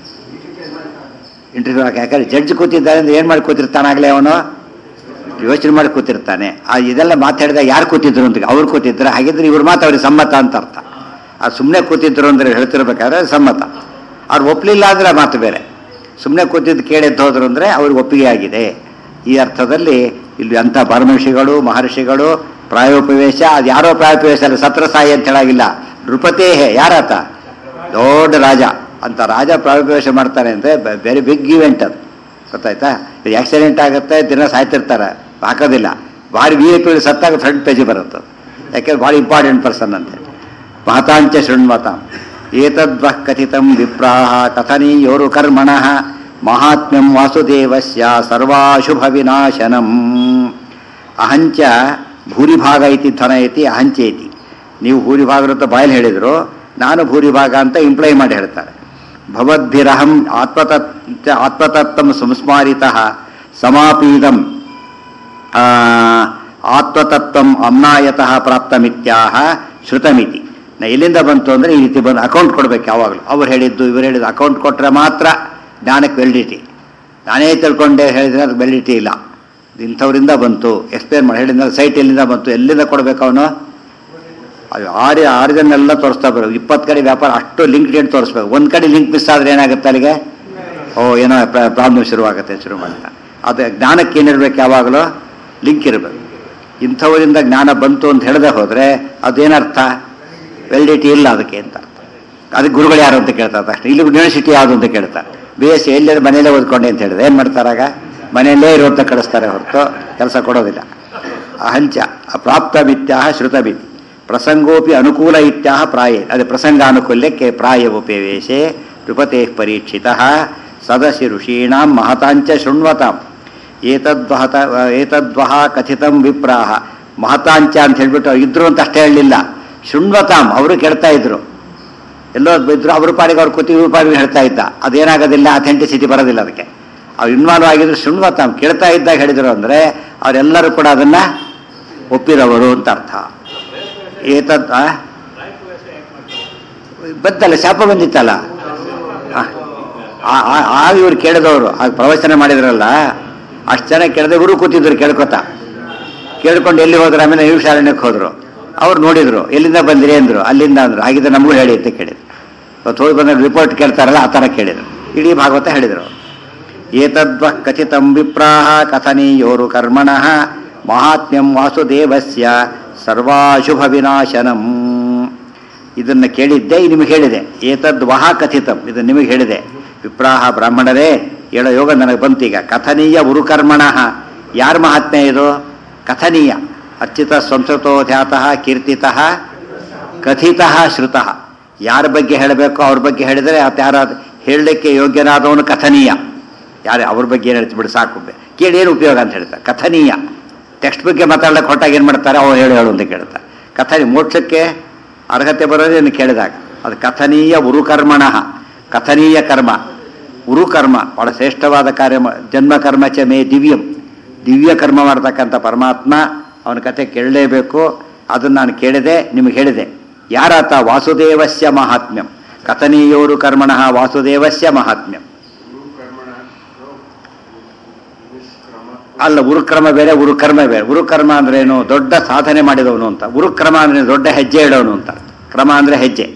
ಇಂಟರ್ವ್ಯೂ ಯಾಕಂದ್ರೆ ಜಡ್ಜ್ ಕೂತಿದ್ದಾನೆ ಅಂದ್ರೆ ಏನು ಮಾಡಿ ಕೂತಿರ್ತಾನಾಗಲೇ ಅವನು ಯೋಚನೆ ಮಾಡಿ ಕೂತಿರ್ತಾನೆ ಆ ಇದೆಲ್ಲ ಮಾತಾಡಿದಾಗ ಯಾರು ಕೂತಿದ್ರು ಅಂತ ಅವ್ರು ಕೂತಿದ್ರೆ ಹಾಗಿದ್ರೆ ಇವ್ರ ಮಾತು ಅವ್ರಿಗೆ ಸಮ್ಮತ ಅಂತ ಅರ್ಥ ಆ ಸುಮ್ಮನೆ ಕೂತಿದ್ರು ಅಂದ್ರೆ ಹೇಳ್ತಿರ್ಬೇಕಾದ್ರೆ ಸಮ್ಮತ ಅವ್ರು ಒಪ್ಪಲಿಲ್ಲ ಅಂದ್ರೆ ಆ ಮಾತು ಬೇರೆ ಸುಮ್ಮನೆ ಕೂತಿದ್ದು ಕೇಳಿದ್ದು ಹೋದ್ರು ಅಂದ್ರೆ ಅವ್ರಿಗೆ ಒಪ್ಪಿಗೆ ಆಗಿದೆ ಈ ಅರ್ಥದಲ್ಲಿ ಇಲ್ಲಿ ಅಂಥ ಪರಮರ್ಷಿಗಳು ಮಹರ್ಷಿಗಳು ಪ್ರಾಯೋಪವೇಶ ಅದು ಯಾರೋ ಪ್ರಾಯೋಪವೇಶ ಅಲ್ಲ ಸತ್ರ ಸಾಯಿ ಅಂತ ಹೇಳಾಗಿಲ್ಲ ನೃಪತೇಹೆ ಯಾರಾತ ದೊಡ್ಡ ರಾಜ ಅಂತ ರಾಜ ಪ್ರಾಯೋಪವೇಶ ಮಾಡ್ತಾನೆ ಅಂದರೆ ವೆರಿ ಬಿಗ್ ಇವೆಂಟ್ ಅದು ಗೊತ್ತಾಯ್ತಾ ಇದು ಆಕ್ಸಿಡೆಂಟ್ ಆಗುತ್ತೆ ದಿನ ಸಾಯ್ತಿರ್ತಾರೆ ಹಾಕೋದಿಲ್ಲ ಭಾರಿ ವಿ ಐ ಪಿ ಸತ್ತಾಗ ಫ್ರಂಟ್ ಪೇಜ್ ಬರುತ್ತೆ ಅದು. ಯಾಕೆಂದ್ರೆ ಭಾಳ ಇಂಪಾರ್ಟೆಂಟ್ ಪರ್ಸನ್ ಅಂತೇಳಿ ಮಹತಾಂಚ ಶೃಣ್ವತಾಂ ಏತದ್ವಃ ಕಥಿತಂ ವಿಪ್ರಾಹ ಕಥನೀಯೋರು ಕರ್ಮಣಃ ಮಹಾತ್ಮ್ಯಂ ವಾಸುದೇವಸ್ಯ ಸರ್ವಾಶುಭ ವಿನಾಶನಂ ಅಹಂಚ ಭೂರಿಭಾಗ ಇತಿ ಧನ ಇತಿ ಅಹಂಚೇತಿ ನೀವು ಭೂರಿಭಾಗ ಅಂತ ಬಾಯಲ್ಲಿ ಹೇಳಿದ್ರು ನಾನು ಭೂರಿಭಾಗ ಅಂತ ಇಂಪ್ಲೈ ಮಾಡಿ ಹೇಳ್ತಾರೆ ಭವದ್ಭಿರಹಂ ಆತ್ಮತತ್ ಆತ್ಮತತ್ವಂ ಸಂಸ್ಮಾರಿತಃ ಸಮಾಪೀದಂ ಆ, ಆತ್ಮತತ್ವಂ ಅಮ್ನಾಯತಃ ಪ್ರಾಪ್ತಮಿತ್ಯಾಹ ಶ್ರುತಮಿತಿ ನಾ ಎಲ್ಲಿಂದ ಬಂತು ಅಂದರೆ ಈ ರೀತಿ ಬಂದು ಅಕೌಂಟ್ ಕೊಡ್ಬೇಕು ಯಾವಾಗಲೂ ಅವ್ರು ಹೇಳಿದ್ದು ಇವ್ರು ಹೇಳಿದ್ದು ಅಕೌಂಟ್ ಕೊಟ್ಟರೆ ಮಾತ್ರ ಜ್ಞಾನಕ್ಕೆ ವ್ಯಾಲಿಡಿಟಿ ನಾನೇ ತಿಳ್ಕೊಂಡೆ ಹೇಳಿದ್ರೆ ಅದಕ್ಕೆ ವ್ಯಾಲಿಡಿಟಿ ಇಲ್ಲ ಇಂಥವ್ರಿಂದ ಬಂತು ಎಕ್ಸ್ಪ್ಲೇನ್ ಮಾಡಿ ಹೇಳಿದ ಸೈಟ್ ಎಲ್ಲಿಂದ ಬಂತು ಎಲ್ಲಿಂದ ಕೊಡ್ಬೇಕು ಅವನು ಅದು ಆರು ಆರು ಜನ ಎಲ್ಲ ತೋರಿಸ್ತಾ ಬರೋ ಇಪ್ಪತ್ತು ಕಡೆ ವ್ಯಾಪಾರ ಅಷ್ಟು ಲಿಂಕ್ ಡೇಟ್ ತೋರಿಸ್ಬೇಕು ಒಂದು ಕಡೆ ಲಿಂಕ್ ಮಿಸ್ ಆದರೆ ಏನಾಗುತ್ತೆ ಅಲ್ಲಿಗೆ ಓ ಏನೋ ಪ್ರಾಬ್ಲಮ್ ಶುರುವಾಗುತ್ತೆ ಶುರು ಮಾಡ್ತಾ ಅದು ಜ್ಞಾನಕ್ಕೆ ಏನಿರ್ಬೇಕು ಯಾವಾಗಲೂ ಲಿಂಕ್ ಇರಬೇಕು ಇಂಥವರಿಂದ ಜ್ಞಾನ ಬಂತು ಅಂತ ಹೇಳದೆ ಹೋದರೆ ಅದೇನರ್ಥ ವ್ಯಾಲಿಡಿಟಿ ಇಲ್ಲ ಅದಕ್ಕೆ ಅಂತ ಅರ್ಥ ಅದಕ್ಕೆ ಗುರುಗಳು ಯಾರು ಅಂತ ಕೇಳ್ತಾರೆ ತಕ್ಷಣ ಇಲ್ಲಿ ಯೂನಿವರ್ಸಿಟಿ ಯಾವುದು ಅಂತ ಕೇಳ್ತಾರೆ ಬಿ ಎಸ್ ಸಿ ಎಲ್ಲೇ ಮನೆಯಲ್ಲೇ ಓದ್ಕೊಂಡೆ ಅಂತ ಹೇಳಿದ್ರೆ ಏನು ಮಾಡ್ತಾರಾಗ ಮನೆಯಲ್ಲೇ ಇರುವಂತ ಕಳಿಸ್ತಾರೆ ಹೊರತು ಕೆಲಸ ಕೊಡೋದಿಲ್ಲ ಅಹಂಚ ಅಪ್ರಾಪ್ತ ಮಿತ್ಯಾಹ ಶ್ರುತಮಿತಿ ಪ್ರಸಂಗೋಪಿ ಅನುಕೂಲ ಇತ್ಯಾಹ ಪ್ರಾಯೇ ಅದೇ ಪ್ರಸಂಗಾನುಕೂಲ್ಯಕ್ಕೆ ಪ್ರಾಯೋಪವೇಶೆ ನೃಪತೆ ಪರೀಕ್ಷಿತ ಸದಸಿ ಋಷೀಣಾಂ ಮಹತಾಂಚ ಶೃಣ್ವತಾಂ ಏತದ್ವಹತ ಏತದ್ವಹ ಕಥಿತಂ ವಿಪ್ರಾಹ ಮಹತಾಂಚ ಅಂತ ಹೇಳ್ಬಿಟ್ಟು ಇದ್ರು ಅಂತ ಅಷ್ಟೇ ಹೇಳಲಿಲ್ಲ ಶೃಣ್ವತಾಂ ಅವರು ಕೇಳ್ತಾ ಇದ್ರು ಎಲ್ಲೋ ಇದ್ರು ಅವ್ರ ಪಾಡಿಗೆ ಅವ್ರು ಕೂತಿ ಇವ್ರ ಪಾಡಿಗೆ ಹೇಳ್ತಾ ಇದ್ದ ಅದೇನಾಗೋದಿಲ್ಲ ಅಥೆಂಟಿಸಿಟಿ ಬರೋದಿಲ್ಲ ಅದಕ್ಕೆ ಅವ್ರು ಇನ್ವಾಲ್ವ್ ಆಗಿದ್ರು ಶೃಣ್ವತಾಂ ಕೇಳ್ತಾ ಇದ್ದಾಗ ಹೇಳಿದ್ರು ಅಂದರೆ ಅವರೆಲ್ಲರೂ ಕೂಡ ಅದನ್ನ ಒಪ್ಪಿದವರು ಅಂತ ಅರ್ಥ ಏತದ್ ಆ? ಬಂತಲ್ಲ ಶಾಪ ಬಂದಿತ್ತಲ್ಲ ಆ, ಆ- ಆ- ಆಗ ಇವ್ರು ಕೇಳಿದವರು ಆಗ ಪ್ರವಚನ ಮಾಡಿದ್ರಲ್ಲ ಅಷ್ಟು ಜನ ಕೇಳಿದ್ರೆ ಇವರು ಕೂತಿದ್ರು ಕೇಳ್ಕೊತ ಕೇಳ್ಕೊಂಡು ಎಲ್ಲಿ ಹೋದ್ರು ಆಮೇಲೆ ನೀವು ಶಾಲೆಗೆ ಹೋದ್ರು ಅವ್ರು ನೋಡಿದ್ರು ಎಲ್ಲಿಂದ ಬಂದ್ರಿ ಅಂದ್ರು ಅಲ್ಲಿಂದ ಅಂದ್ರು ಹಾಗಿದ್ರೆ ನಮಗೂ ಹೇಳಿ ಅಂತ ಕೇಳಿದ್ರು ಇವತ್ತು ಹೋಗಿ ಬಂದ ರಿಪೋರ್ಟ್ ಕೇಳ್ತಾರಲ್ಲ ಆ ಥರ ಕೇಳಿದ್ರು ಇಡೀ ಭಾಗವತ ಹೇಳಿದರು ಏತದ್ವ ಕಥಿತಂ ವಿಪ್ರಾಹ ಕಥನೀಯೋರು ಕರ್ಮಣಃ ಮಹಾತ್ಮ್ಯಂ ವಾಸುದೇವಸ್ಯ ಸರ್ವಾಶುಭ ವಿನಾಶನಂ ಇದನ್ನು ಕೇಳಿದ್ದೆ ಇದು ನಿಮಗೆ ಹೇಳಿದೆ ಏತದ್ ವಹ ಕಥಿತಂ ಇದು ನಿಮಗೆ ಹೇಳಿದೆ ವಿಪ್ರಾಹ ಬ್ರಾಹ್ಮಣರೇ ಹೇಳೋ ಯೋಗ ನನಗೆ ಬಂತೀಗ ಕಥನೀಯ ಉರುಕರ್ಮಣಃ ಯಾರ ಮಹಾತ್ಮ್ಯ ಇದು ಕಥನೀಯ ಅರ್ಚಿತ ಸಂಸ್ಕೃತೋ ಧ್ಯಾತಃ ಕೀರ್ತಿತಃ ಕಥಿತಃ ಶ್ರುತಃ ಯಾರ ಬಗ್ಗೆ ಹೇಳಬೇಕು ಅವ್ರ ಬಗ್ಗೆ ಹೇಳಿದರೆ ಆತ ಯಾರ ಹೇಳಲಿಕ್ಕೆ ಯೋಗ್ಯನಾದವನು ಕಥನೀಯ ಯಾರು ಅವ್ರ ಬಗ್ಗೆ ಏನು ಹೇಳ್ತಿ ಬಿಡು ಸಾಕು ಬೆ- ಕೇಳಿ ಏನು ಉಪಯೋಗ ಅಂತ ಹೇಳ್ತಾರೆ ಕಥನೀಯ ಟೆಕ್ಸ್ಟ್ ಬಗ್ಗೆ ಮಾತಾಡ್ಲಿಕ್ಕೆ ಹೊಟ್ಟಾಗ ಏನು ಮಾಡ್ತಾರೆ ಅವ್ರು ಹೇಳು ಹೇಳು ಅಂತ ಕೇಳ್ತಾರೆ ಕಥನಿ ಮೋಕ್ಷಕ್ಕೆ ಅರ್ಹತೆ ಬರೋದೇನು ಕೇಳಿದಾಗ ಅದು ಕಥನೀಯ ಉರುಕರ್ಮಣಃ ಕಥನೀಯ ಕರ್ಮ ಉರುಕರ್ಮ ಬಹಳ ಶ್ರೇಷ್ಠವಾದ ಕಾರ್ಯ ಮ- ಜನ್ಮ ಕರ್ಮ ಚ ಮೇ ದಿವ್ಯಂ ದಿವ್ಯ ಕರ್ಮ ಮಾಡ್ತಕ್ಕಂಥ ಪರಮಾತ್ಮ ಅವನ ಕಥೆ ಕೇಳಲೇಬೇಕು ಅದನ್ನು ನಾನು ಕೇಳಿದೆ ನಿಮಗೆ ಹೇಳಿದೆ ಯಾರಾತ ವಾಸುದೇವಸ್ಯ ಮಹಾತ್ಮ್ಯಂ ಕಥನೀಯೋರು ಕರ್ಮಣಃ ವಾಸುದೇವಸ್ಯ ಮಹಾತ್ಮ್ಯಂ ಅಲ್ಲ ಉರುಕ್ರಮ ಬೇರೆ ಉರುಕರ್ಮ ಬೇರೆ ಉರುಕರ್ಮ ಅಂದ್ರೆ ಏನು ದೊಡ್ಡ ಸಾಧನೆ ಮಾಡಿದವನು ಅಂತ ಉರುಕ್ರಮ ಅಂದ್ರೆ ದೊಡ್ಡ ಹೆಜ್ಜೆ ಇಡೋನು ಅಂತ ಕ್ರಮ ಅಂದ್ರೆ ಹೆಜ್ಜೆ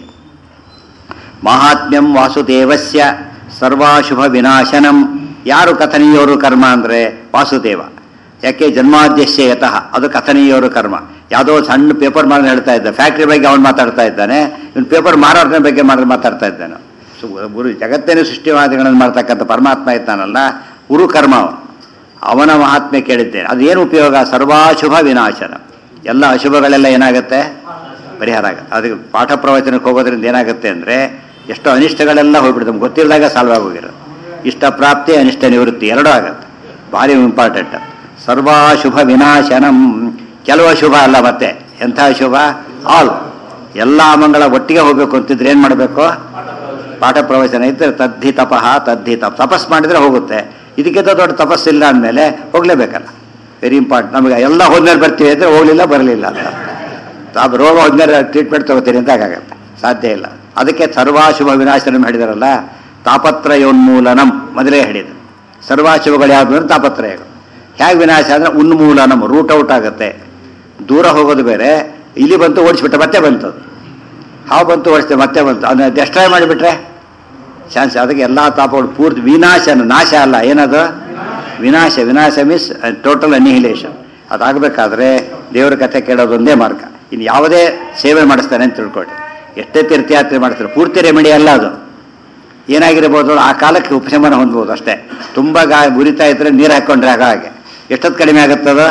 ಮಹಾತ್ಮ್ಯಂ ವಾಸುದೇವಸ್ಯ ಸರ್ವಾಶುಭ ವಿನಾಶನಂ ಯಾರು ಕಥನೀಯೋರು ಕರ್ಮ ಅಂದ್ರೆ ವಾಸುದೇವ ಯಾಕೆ ಜನ್ಮಾದ್ಯಶ್ಯ ಯತಃ ಅದು ಕಥನೀಯೋರು ಕರ್ಮ ಯಾವುದೋ ಸಣ್ಣ ಪೇಪರ್ ಮಾರ ಹೇಳ್ತಾ ಇದ್ದ ಫ್ಯಾಕ್ಟ್ರಿ ಬಗ್ಗೆ ಅವನು ಮಾತಾಡ್ತಾ ಇದ್ದಾನೆ ಇವನು ಪೇಪರ್ ಮಾರಾಟದ ಬಗ್ಗೆ ಮಾಡಿ ಮಾತಾಡ್ತಾ ಇದ್ದಾನೆ ಸೊ ಗುರು ಜಗತ್ತೇನೆ ಸೃಷ್ಟಿವಾದಿಗಳನ್ನು ಮಾಡ್ತಕ್ಕಂಥ ಪರಮಾತ್ಮ ಇದ್ದಾನಲ್ಲ ಉರು ಕರ್ಮ ಅವನು ಅವನ ಮಹಾತ್ಮೆ ಕೇಳಿದ್ದೇನೆ ಅದು ಏನು ಉಪಯೋಗ ಸರ್ವಾಶುಭ ವಿನಾಶನ ಎಲ್ಲ ಅಶುಭಗಳೆಲ್ಲ ಏನಾಗುತ್ತೆ ಪರಿಹಾರ ಆಗುತ್ತೆ ಅದಕ್ಕೆ ಪಾಠ ಪ್ರವಚನಕ್ಕೆ ಹೋಗೋದ್ರಿಂದ ಏನಾಗುತ್ತೆ ಅಂದರೆ ಎಷ್ಟೋ ಅನಿಷ್ಟಗಳೆಲ್ಲ ಹೋಗ್ಬಿಡುತ್ತೆ ನಮ್ಗೆ ಗೊತ್ತಿಲ್ಲದಾಗ ಸಾಲ್ವ್ ಆಗೋಗಿರೋದು ಇಷ್ಟ ಪ್ರಾಪ್ತಿ ಅನಿಷ್ಟ ನಿವೃತ್ತಿ ಎರಡೂ ಆಗುತ್ತೆ ಭಾರಿ ಇಂಪಾರ್ಟೆಂಟ್ ಸರ್ವಾಶುಭ ವಿನಾಶನಂ ಕೆಲವು ಅಶುಭ ಅಲ್ಲ ಮತ್ತೆ ಎಂಥ ಅಶುಭ ಆಲ್ ಎಲ್ಲ ಮಂಗಳ ಒಟ್ಟಿಗೆ ಹೋಗ್ಬೇಕು ಅಂತಿದ್ರೆ ಏನು ಮಾಡಬೇಕು ಪಾಠ ಪ್ರವಚನ ಇದ್ದರೆ ತದ್ಧಿ ತಪಃ ತದ್ಧಿ ತಪ ತಪಸ್ ಮಾಡಿದ್ರೆ ಹೋಗುತ್ತೆ ಇದಕ್ಕಿಂತ ದೊಡ್ಡ ತಪಸ್ಸಿಲ್ಲ ಅಂದಮೇಲೆ ಹೋಗ್ಲೇಬೇಕಲ್ಲ ವೆರಿ ಇಂಪಾರ್ಟೆಂಟ್ ನಮಗೆ ಎಲ್ಲ ಹೋದ್ಮೇಲೆ ಬರ್ತೀವಿ ಅಂದರೆ ಹೋಗ್ಲಿಲ್ಲ ಬರಲಿಲ್ಲ ಅಂತ ತಾವು ರೋಗ ಹೋದ್ಮೇಲೆ ಟ್ರೀಟ್ಮೆಂಟ್ ತಗೋತೀರಿ ಅಂತ ಆಗಾಗತ್ತೆ ಸಾಧ್ಯ ಇಲ್ಲ ಅದಕ್ಕೆ ಸರ್ವಾಶುಭ ವಿನಾಶನಂ ಹೇಳಿದಾರಲ್ಲ ತಾಪತ್ರಯೋನ್ಮೂಲನಂ ಮೊದಲೇ ಹೇಳಿದ್ರು ಸರ್ವಾಶುಭಗಳು ಯಾವುದು ಅಂದ್ರೆ ತಾಪತ್ರಯಗಳು ಹೇಗೆ ವಿನಾಶ ಅಂದರೆ ಉನ್ಮೂಲನಂ ರೂಟ್ ಔಟ್ ಆಗುತ್ತೆ ದೂರ ಹೋಗೋದು ಬೇರೆ ಇಲ್ಲಿ ಬಂತು ಓಡಿಸ್ಬಿಟ್ರೆ ಮತ್ತೆ ಬಂತು ಅದು. ಹಾವು ಬಂತು ಓಡಿಸ್ತೇವೆ ಮತ್ತೆ ಬಂತು ಅದನ್ನ ಡೆಸ್ಟ್ರಾಯ್ ಮಾಡಿಬಿಟ್ರೆ ಚಾನ್ಸ್ ಅದಕ್ಕೆ ಎಲ್ಲ ತಾಪಗಳು ಪೂರ್ತಿ ವಿನಾಶನ ನಾಶ ಅಲ್ಲ ಏನದು ವಿನಾಶ ವಿನಾಶ ಮೀನ್ಸ್ ಟೋಟಲ್ ಅನಿಹಿಲೇಷನ್ ಅದಾಗಬೇಕಾದ್ರೆ ದೇವರ ಕಥೆ ಕೇಳೋದೊಂದೇ ಮಾರ್ಗ ಇನ್ನು ಯಾವುದೇ ಸೇವೆ ಮಾಡಿಸ್ತಾನೆ ಅಂತ ತಿಳ್ಕೊಳ್ಳಿ ಎಷ್ಟೇ ತೀರ್ಥಯಾತ್ರೆ ಮಾಡ್ತಾರೆ ಪೂರ್ತಿ ರೆಮಿಡಿ ಅಲ್ಲ ಅದು ಏನಾಗಿರ್ಬೋದು ಆ ಕಾಲಕ್ಕೆ ಉಪಶಮನ ಹೊಂದ್ಬೋದು ಅಷ್ಟೇ ತುಂಬ ಗಾ ಉರಿತಾ ಇದ್ರೆ ನೀರು ಹಾಕ್ಕೊಂಡ್ರೆ ಆಗ ಹಾಗೆ ಎಷ್ಟೊತ್ತು ಕಡಿಮೆ ಆಗುತ್ತದು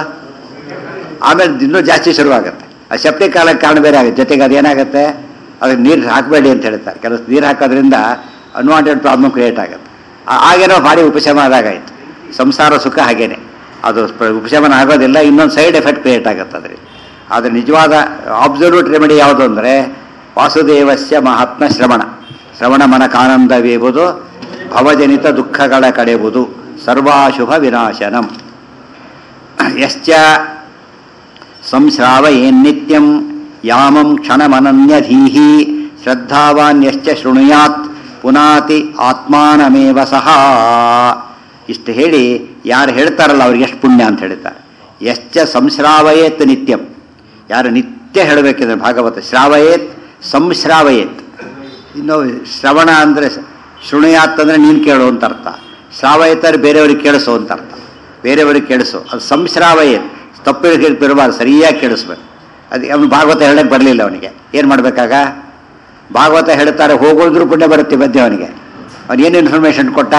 ಆಮೇಲೆ ಇನ್ನೂ ಜಾಸ್ತಿ ಶುರುವಾಗುತ್ತೆ ಆ ಸೆಪ್ಟಿ ಕಾಲಕ್ಕೆ ಕಾರಣ ಬೇರೆ ಆಗುತ್ತೆ ಜೊತೆಗೆ ಅದೇನಾಗುತ್ತೆ ಅದಕ್ಕೆ ನೀರು ಹಾಕಬೇಡಿ ಅಂತ ಹೇಳ್ತಾರೆ ಕೆಲವು ನೀರು ಹಾಕೋದ್ರಿಂದ ಅನ್ವಾಂಟೆಡ್ ಪ್ರಾಬ್ಲಮ್ ಕ್ರಿಯೇಟ್ ಆಗುತ್ತೆ ಆ- ಆಗೇನೋ ಭಾರಿ ಉಪಶಮನ ಆದಾಗಾಯ್ತು ಸಂಸಾರ ಸುಖ ಹಾಗೇನೆ ಅದು ಸ್ಪ- ಉಪಶಮನ ಆಗೋದಿಲ್ಲ ಇನ್ನೊಂದು ಸೈಡ್ ಎಫೆಕ್ಟ್ ಕ್ರಿಯೇಟ್ ಆಗುತ್ತೆ ಅದರಿಂದ ಆದರೆ ನಿಜವಾದ ಅಬ್ಸಲ್ಯೂಟ್ ರೆಮಿಡಿ ಯಾವುದು ಅಂದರೆ ವಾಸುದೇವಸ್ಯ ಮಹಾತ್ಮ ಶ್ರವಣ ಶ್ರವಣ ಮನಕಾನಂದವೇವುದು ಭವಜನಿತ ದುಃಖಗಳ ಕಡೆಯುವುದು ಸರ್ವಾಶುಭ ವಿನಾಶನಂ ಯಶ್ಚ ಸಂಶ್ರಾವಯೇನ್ನಿತ್ಯಂ ಯಾಮಂ ಕ್ಷಣಮನನ್ಯಧೀಹಿ ಶ್ರದ್ಧಾವಾನ್ ಯಶ್ಚ ಶೃಣುಯಾತ್ ಪುನಾತಿ ಆತ್ಮಾನಮೇವ ಸಹ ಇಷ್ಟು ಹೇಳಿ ಯಾರು ಹೇಳ್ತಾರಲ್ಲ ಅವ್ರಿಗೆ ಎಷ್ಟು ಪುಣ್ಯ ಅಂತ ಹೇಳ್ತಾರೆ ಯಶ್ಚ ಸಂಶ್ರಾವಯೇತ್ ನಿತ್ಯಂ ಯಾರು ನಿತ್ಯ ಹೇಳಬೇಕಿದ್ರೆ ಭಾಗವತ ಶ್ರಾವಯೇತ್ ಸಂಶ್ರಾವಯೇತ್ ಇನ್ನು ಶ್ರವಣ ಅಂದರೆ ಶೃಣುಯಾತ್ ಅಂದರೆ ನೀನು ಕೇಳು ಅಂತ ಅರ್ಥ ಶ್ರಾವಯತ್ತಾರೆ ಬೇರೆಯವ್ರಿಗೆ ಕೇಳಿಸು ಅಂತ ಅರ್ಥ ಬೇರೆಯವ್ರಿಗೆ ಕೇಳಿಸು ಅದು ಸಂಶ್ರಾವಯೇತ್ ತಪ್ಪಿರಬಾರ್ದು ಸರಿಯಾಗಿ ಕೇಳಿಸ್ಬೇಕು ಅದು ಅವನು ಭಾಗವತ ಹೇಳಕ್ಕೆ ಬರಲಿಲ್ಲ ಅವನಿಗೆ ಏನು ಮಾಡಬೇಕಾಗ ಭಾಗವತ ಹೇಳ್ತಾರೆ ಹೋಗೋದ್ರು ಪುಣ್ಯ ಬರುತ್ತೆ ಮಧ್ಯೆ ಅವನಿಗೆ ಅವನು ಏನು ಇನ್ಫಾರ್ಮೇಷನ್ ಕೊಟ್ಟ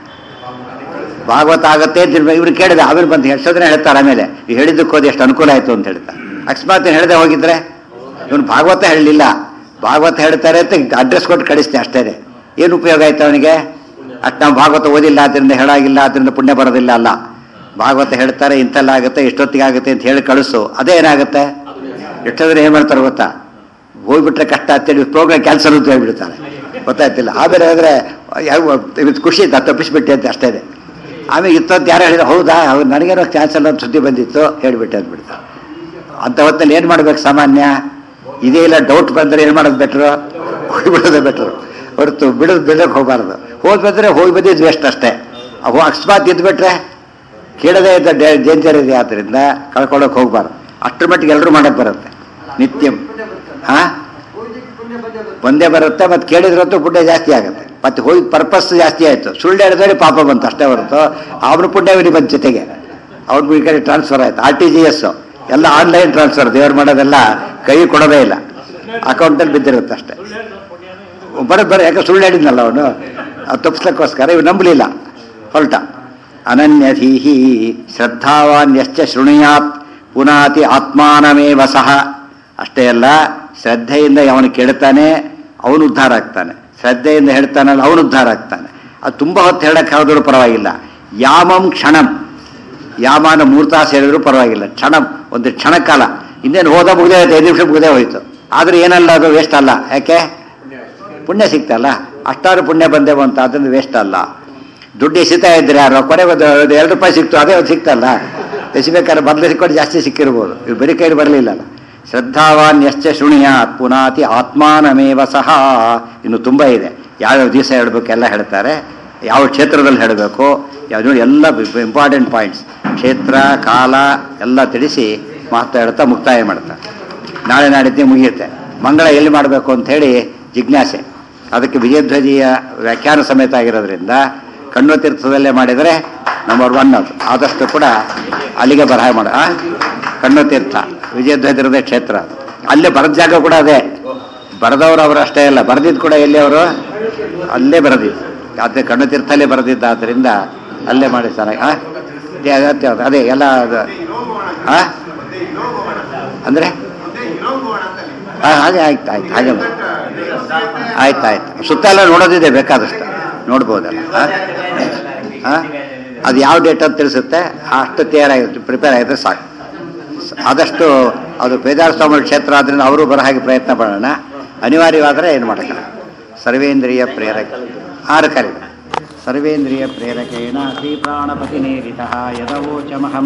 ಭಾಗವತ ಆಗುತ್ತೆ ಅಂತ ಇರ್ಬೇಕು. ಇವ್ರು ಕೇಳಿದ ಆಮೇಲೆ ಬಂದು ಎಷ್ಟೊಂದ್ರೆ ಹೇಳ್ತಾರೆ ಆಮೇಲೆ ನೀವು ಹೇಳಿದ್ದಕ್ಕೆ ಹೋದ ಎಷ್ಟು ಅನುಕೂಲ ಆಯಿತು ಅಂತ ಹೇಳ್ತಾರೆ ಅಕಸ್ಮಾತ್ ನೀನು ಹೇಳದೆ ಹೋಗಿದ್ರೆ ಇವನು ಭಾಗವತ ಹೇಳಲಿಲ್ಲ ಭಾಗವತ ಹೇಳ್ತಾರೆ ಅಂತ ಅಡ್ರೆಸ್ ಕೊಟ್ಟು ಕಳಿಸ್ತೆ ಅಷ್ಟೇ ಏನು ಉಪಯೋಗ ಆಯ್ತು ಅವನಿಗೆ ಅಷ್ಟು ನಾವು ಭಾಗವತ ಓದಿಲ್ಲ ಅದರಿಂದ ಹೇಳಾಗಿಲ್ಲ ಅದರಿಂದ ಪುಣ್ಯ ಬರೋದಿಲ್ಲ ಅಲ್ಲ ಭಾಗವತ ಹೇಳ್ತಾರೆ ಇಂತೆಲ್ಲ ಆಗುತ್ತೆ ಎಷ್ಟೊತ್ತಿಗೆ ಆಗುತ್ತೆ ಅಂತ ಹೇಳಿ ಕಳಿಸು ಅದೇ ಏನಾಗುತ್ತೆ ಎಷ್ಟೊಂದ್ರೆ ಏನು ಮಾಡ್ತಾರೆ ಗೊತ್ತಾ ಹೋಗ್ಬಿಟ್ರೆ ಕಷ್ಟ ಅಂತೇಳಿ ಪ್ರೋಗ್ರಾಮ್ ಕ್ಯಾನ್ಸಲ್ ಅಂತ ಹೇಳ್ಬಿಡ್ತಾರೆ ಗೊತ್ತಾಯ್ತಿಲ್ಲ ಆಮೇಲೆ ಆದರೆ ಯಾವ ಇವತ್ತು ಖುಷಿ ಇತ್ತು ತಪ್ಪಿಸ್ಬಿಟ್ಟೆ ಅಂತ ಅಷ್ಟೇ ಇದೆ ಆಮೇಲೆ ಇತ್ತಂತ ಯಾರು ಹೇಳಿದ್ರು ಹೌದಾ ಅವ್ರು ನನಗೇನೋ ಚಾನ್ಸ್ ಇಲ್ಲ ಅಂತ ಸುದ್ದಿ ಬಂದಿತ್ತು ಹೇಳಿಬಿಟ್ಟೆ ಅಂದ್ಬಿಡ್ತಾರೆ ಅಂಥ ಹೊತ್ತಲ್ಲಿ ಏನು ಮಾಡ್ಬೇಕು ಸಾಮಾನ್ಯ ಇದೇ ಇಲ್ಲ ಡೌಟ್ ಬಂದರೆ ಏನು ಮಾಡೋದು ಬೆಟ್ರು ಹೋಗ್ಬಿಡೋದೇ ಬೆಟ್ರು ಹೊರತು ಬಿಡೋದು ಬಿಡೋಕೆ ಹೋಗಬಾರ್ದು ಹೋಗಿ ಬಂದರೆ ಹೋಗಿ ಬಂದಿದ್ದು ವೇಸ್ಟ್ ಅಷ್ಟೇ ಅವು ಅಕಸ್ಮಾತ್ ಇದ್ಬಿಟ್ರೆ ಕೇಳದೇ ಇದ್ದ ಡೇಂಜರ್ ಇದೆ ಆದ್ದರಿಂದ ಕಳ್ಕೊಳ್ಳೋಕೆ ಹೋಗ್ಬಾರ್ದು ಅಷ್ಟರ ಮಟ್ಟಿಗೆ ಎಲ್ಲರೂ ಮಾಡೋಕ್ಕೆ ಬರುತ್ತೆ ನಿತ್ಯ ಹಾಂ ಒಂದೇ ಬರುತ್ತೆ ಮತ್ತು ಕೇಳಿದ್ರಂತೂ ಪುಣ್ಯ ಜಾಸ್ತಿ ಆಗುತ್ತೆ ಮತ್ತೆ ಹೋಗಿ ಪರ್ಪಸ್ ಜಾಸ್ತಿ ಆಯಿತು ಸುಳ್ಳು ಹೇಳಿದ್ರೆ ಪಾಪ ಬಂತು ಅಷ್ಟೇ ಹೊರತು ಅವನು ಪುಣ್ಯವಿನಿ ಬಂತು ಜೊತೆಗೆ ಅವ್ನು ಈ ಕಡೆ ಟ್ರಾನ್ಸ್ಫರ್ ಆಯ್ತು ಆರ್ ಟಿ ಜಿ ಎಸ್ ಎಲ್ಲ ಆನ್ಲೈನ್ ಟ್ರಾನ್ಸ್ಫರ್ ದೇವ್ರು ಮಾಡೋದೆಲ್ಲ ಕೈ ಕೊಡೋದೇ ಇಲ್ಲ ಅಕೌಂಟಲ್ಲಿ ಬಿದ್ದಿರುತ್ತೆ ಅಷ್ಟೇ ಬರೋದು ಬರೋ ಯಾಕೆ ಸುಳ್ಳು ಹೇಳಿದ್ನಲ್ಲ ಅವನು ಅದು ತಪ್ಪಿಸ್ಲಿಕ್ಕೋಸ್ಕರ ಇವು ನಂಬಲಿಲ್ಲ ಹೊರಟ ಅನನ್ಯಧೀಹಿ ಶ್ರದ್ಧಾವಾನ್ ಯಶ್ಚ ಶೃಣುಯಾತ್ ಪುನಾತಿ ಆತ್ಮಾನಮೇವ ಸಹ ಅಷ್ಟೇ ಅಲ್ಲ ಶ್ರದ್ಧೆಯಿಂದ ಅವನು ಕೇಳ್ತಾನೆ ಅವನು ಉದ್ಧಾರ ಆಗ್ತಾನೆ ಶ್ರದ್ಧೆಯಿಂದ ಹೇಳ್ತಾನಲ್ಲ ಅವನು ಉದ್ಧಾರ ಆಗ್ತಾನೆ ಅದು ತುಂಬ ಹೊತ್ತು ಹೇಳಕ್ಕೆ ಹೋದರೂ ಪರವಾಗಿಲ್ಲ ಯಾಮಂ ಕ್ಷಣಂ ಯಾಮಾನ ಮೂರು ತಾಸು ಹೇಳಿದ್ರು ಪರವಾಗಿಲ್ಲ ಕ್ಷಣ ಒಂದು ಕ್ಷಣಕಾಲ ಇನ್ನೇನು ಹೋದ ಮುಗಿದೇ ಹೋಯ್ತು ಐದು ನಿಮಿಷ ಮುಗಿದೇ ಹೋಯ್ತು ಆದರೆ ಏನಲ್ಲ ಅದು ವೇಸ್ಟ್ ಅಲ್ಲ ಯಾಕೆ ಪುಣ್ಯ ಸಿಗ್ತಲ್ಲ ಅಷ್ಟಾರು ಪುಣ್ಯ ಬಂದೇವು ಅಂತ ಅದನ್ನು ವೇಸ್ಟ್ ಅಲ್ಲ ದುಡ್ಡು ಎಸಿತಾ ಇದ್ರೆ ಯಾರು ಕೊನೆ ಒಂದು ಒಂದು ಎರಡು ರೂಪಾಯಿ ಸಿಕ್ತು ಅದೇ ಒಂದು ಸಿಕ್ತಲ್ಲ ಎಸಿಬೇಕಾದ್ರೆ ಮೊದಲು ಸಿಕ್ಕೊಂಡು ಜಾಸ್ತಿ ಸಿಕ್ಕಿರ್ಬೋದು ಇವು ಬರೀ ಕೈಲಿ ಬರಲಿಲ್ಲಲ್ಲ ಶ್ರದ್ಧಾವಾನ್ ಯಶ್ಚ ಶೃಣಿಯ ಪುನಾತಿ ಆತ್ಮಾನಮೇವ ಸಹ ಇನ್ನು ತುಂಬ ಇದೆ ಯಾವ್ಯಾವ ದಿವಸ ಹೇಳಬೇಕು ಎಲ್ಲ ಹೇಳ್ತಾರೆ ಯಾವ ಕ್ಷೇತ್ರದಲ್ಲಿ ಹೇಳಬೇಕು ಯಾವ್ದು ಎಲ್ಲ ಇಂಪಾರ್ಟೆಂಟ್ ಪಾಯಿಂಟ್ಸ್ ಕ್ಷೇತ್ರ ಕಾಲ ಎಲ್ಲ ತಿಳಿಸಿ ಮಾತಾಡ್ತಾ ಮುಕ್ತಾಯ ಮಾಡ್ತಾರೆ ನಾಳೆ ನಾಡಿದ್ದೇ ಮುಗಿಯುತ್ತೆ ಮಂಗಳ ಎಲ್ಲಿ ಮಾಡಬೇಕು ಅಂತ ಹೇಳಿ ಜಿಜ್ಞಾಸೆ ಅದಕ್ಕೆ ವಿಜಯಧ್ವಜಿಯ ವ್ಯಾಖ್ಯಾನ ಸಮೇತ ಆಗಿರೋದ್ರಿಂದ ಕಣ್ಣು ತೀರ್ಥದಲ್ಲೇ ಮಾಡಿದರೆ ನಂಬರ್ ಒನ್ ಅದು ಆದಷ್ಟು ಕೂಡ ಅಲ್ಲಿಗೆ ಬರಹ ಮಾಡ ಆ? ಕಣ್ಣು ತೀರ್ಥ ವಿಜಯಧ್ವಜಿರದ ಕ್ಷೇತ್ರ ಅದು ಅಲ್ಲೇ ಬರದ ಜಾಗ ಕೂಡ ಅದೇ ಬರೆದವರು ಅವರು ಅಷ್ಟೇ ಅಲ್ಲ ಬರೆದಿದ್ದು ಕೂಡ ಎಲ್ಲಿ ಅವರು ಅಲ್ಲೇ ಬರೆದಿದ್ದು ಅದೇ ಕಣ್ಣು ತೀರ್ಥಲ್ಲೇ ಬರೆದಿದ್ದ ಆದ್ದರಿಂದ ಅಲ್ಲೇ ಮಾಡಿ ಸರ್ ಆ ಅದೇ ಅಗತ್ಯ ಅದು. ಅದೇ ಎಲ್ಲ ಅದು ಆ ಅಂದರೆ ಹಾಂ ಹಾಗೆ ಆಯ್ತು ಆಯ್ತು ಹಾಗೆ ಮಾಡಿ ಆಯ್ತು ಆಯ್ತು ಸುತ್ತ ಎಲ್ಲ ನೋಡೋದಿದೆ ಬೇಕಾದಷ್ಟು ನೋಡ್ಬೋದಲ್ಲ ಹಾಂ ಅದು ಯಾವ ಡೇಟ್ ಅಂತ ತಿಳಿಸುತ್ತೆ ಅಷ್ಟು ತಯಾರಾಗಿರುತ್ತೆ ಪ್ರಿಪೇರ್ ಆಗಿದ್ರೆ ಸಾಕು ಆದಷ್ಟು ಅದು ಬೇದಾರ ಸ್ವಾಮಿ ಕ್ಷೇತ್ರ ಆದ್ದರಿಂದ ಅವರು ಬರೋ ಹಾಗೆ ಪ್ರಯತ್ನ ಪಡೋಣ ಅನಿವಾರ್ಯವಾದರೆ ಏನು ಮಾಡೋಕ್ಕಲ್ಲ ಸರ್ವೇಂದ್ರಿಯ ಪ್ರೇರಕ ಆರು ಕರೆ ಸರ್ವೇಂದ್ರಿಯ ಪ್ರೇರಕೇಣ ಶ್ರೀ ಪ್ರಾಣಪತಿ ನೇರಿತ ಯದವೋಚಮಹಂ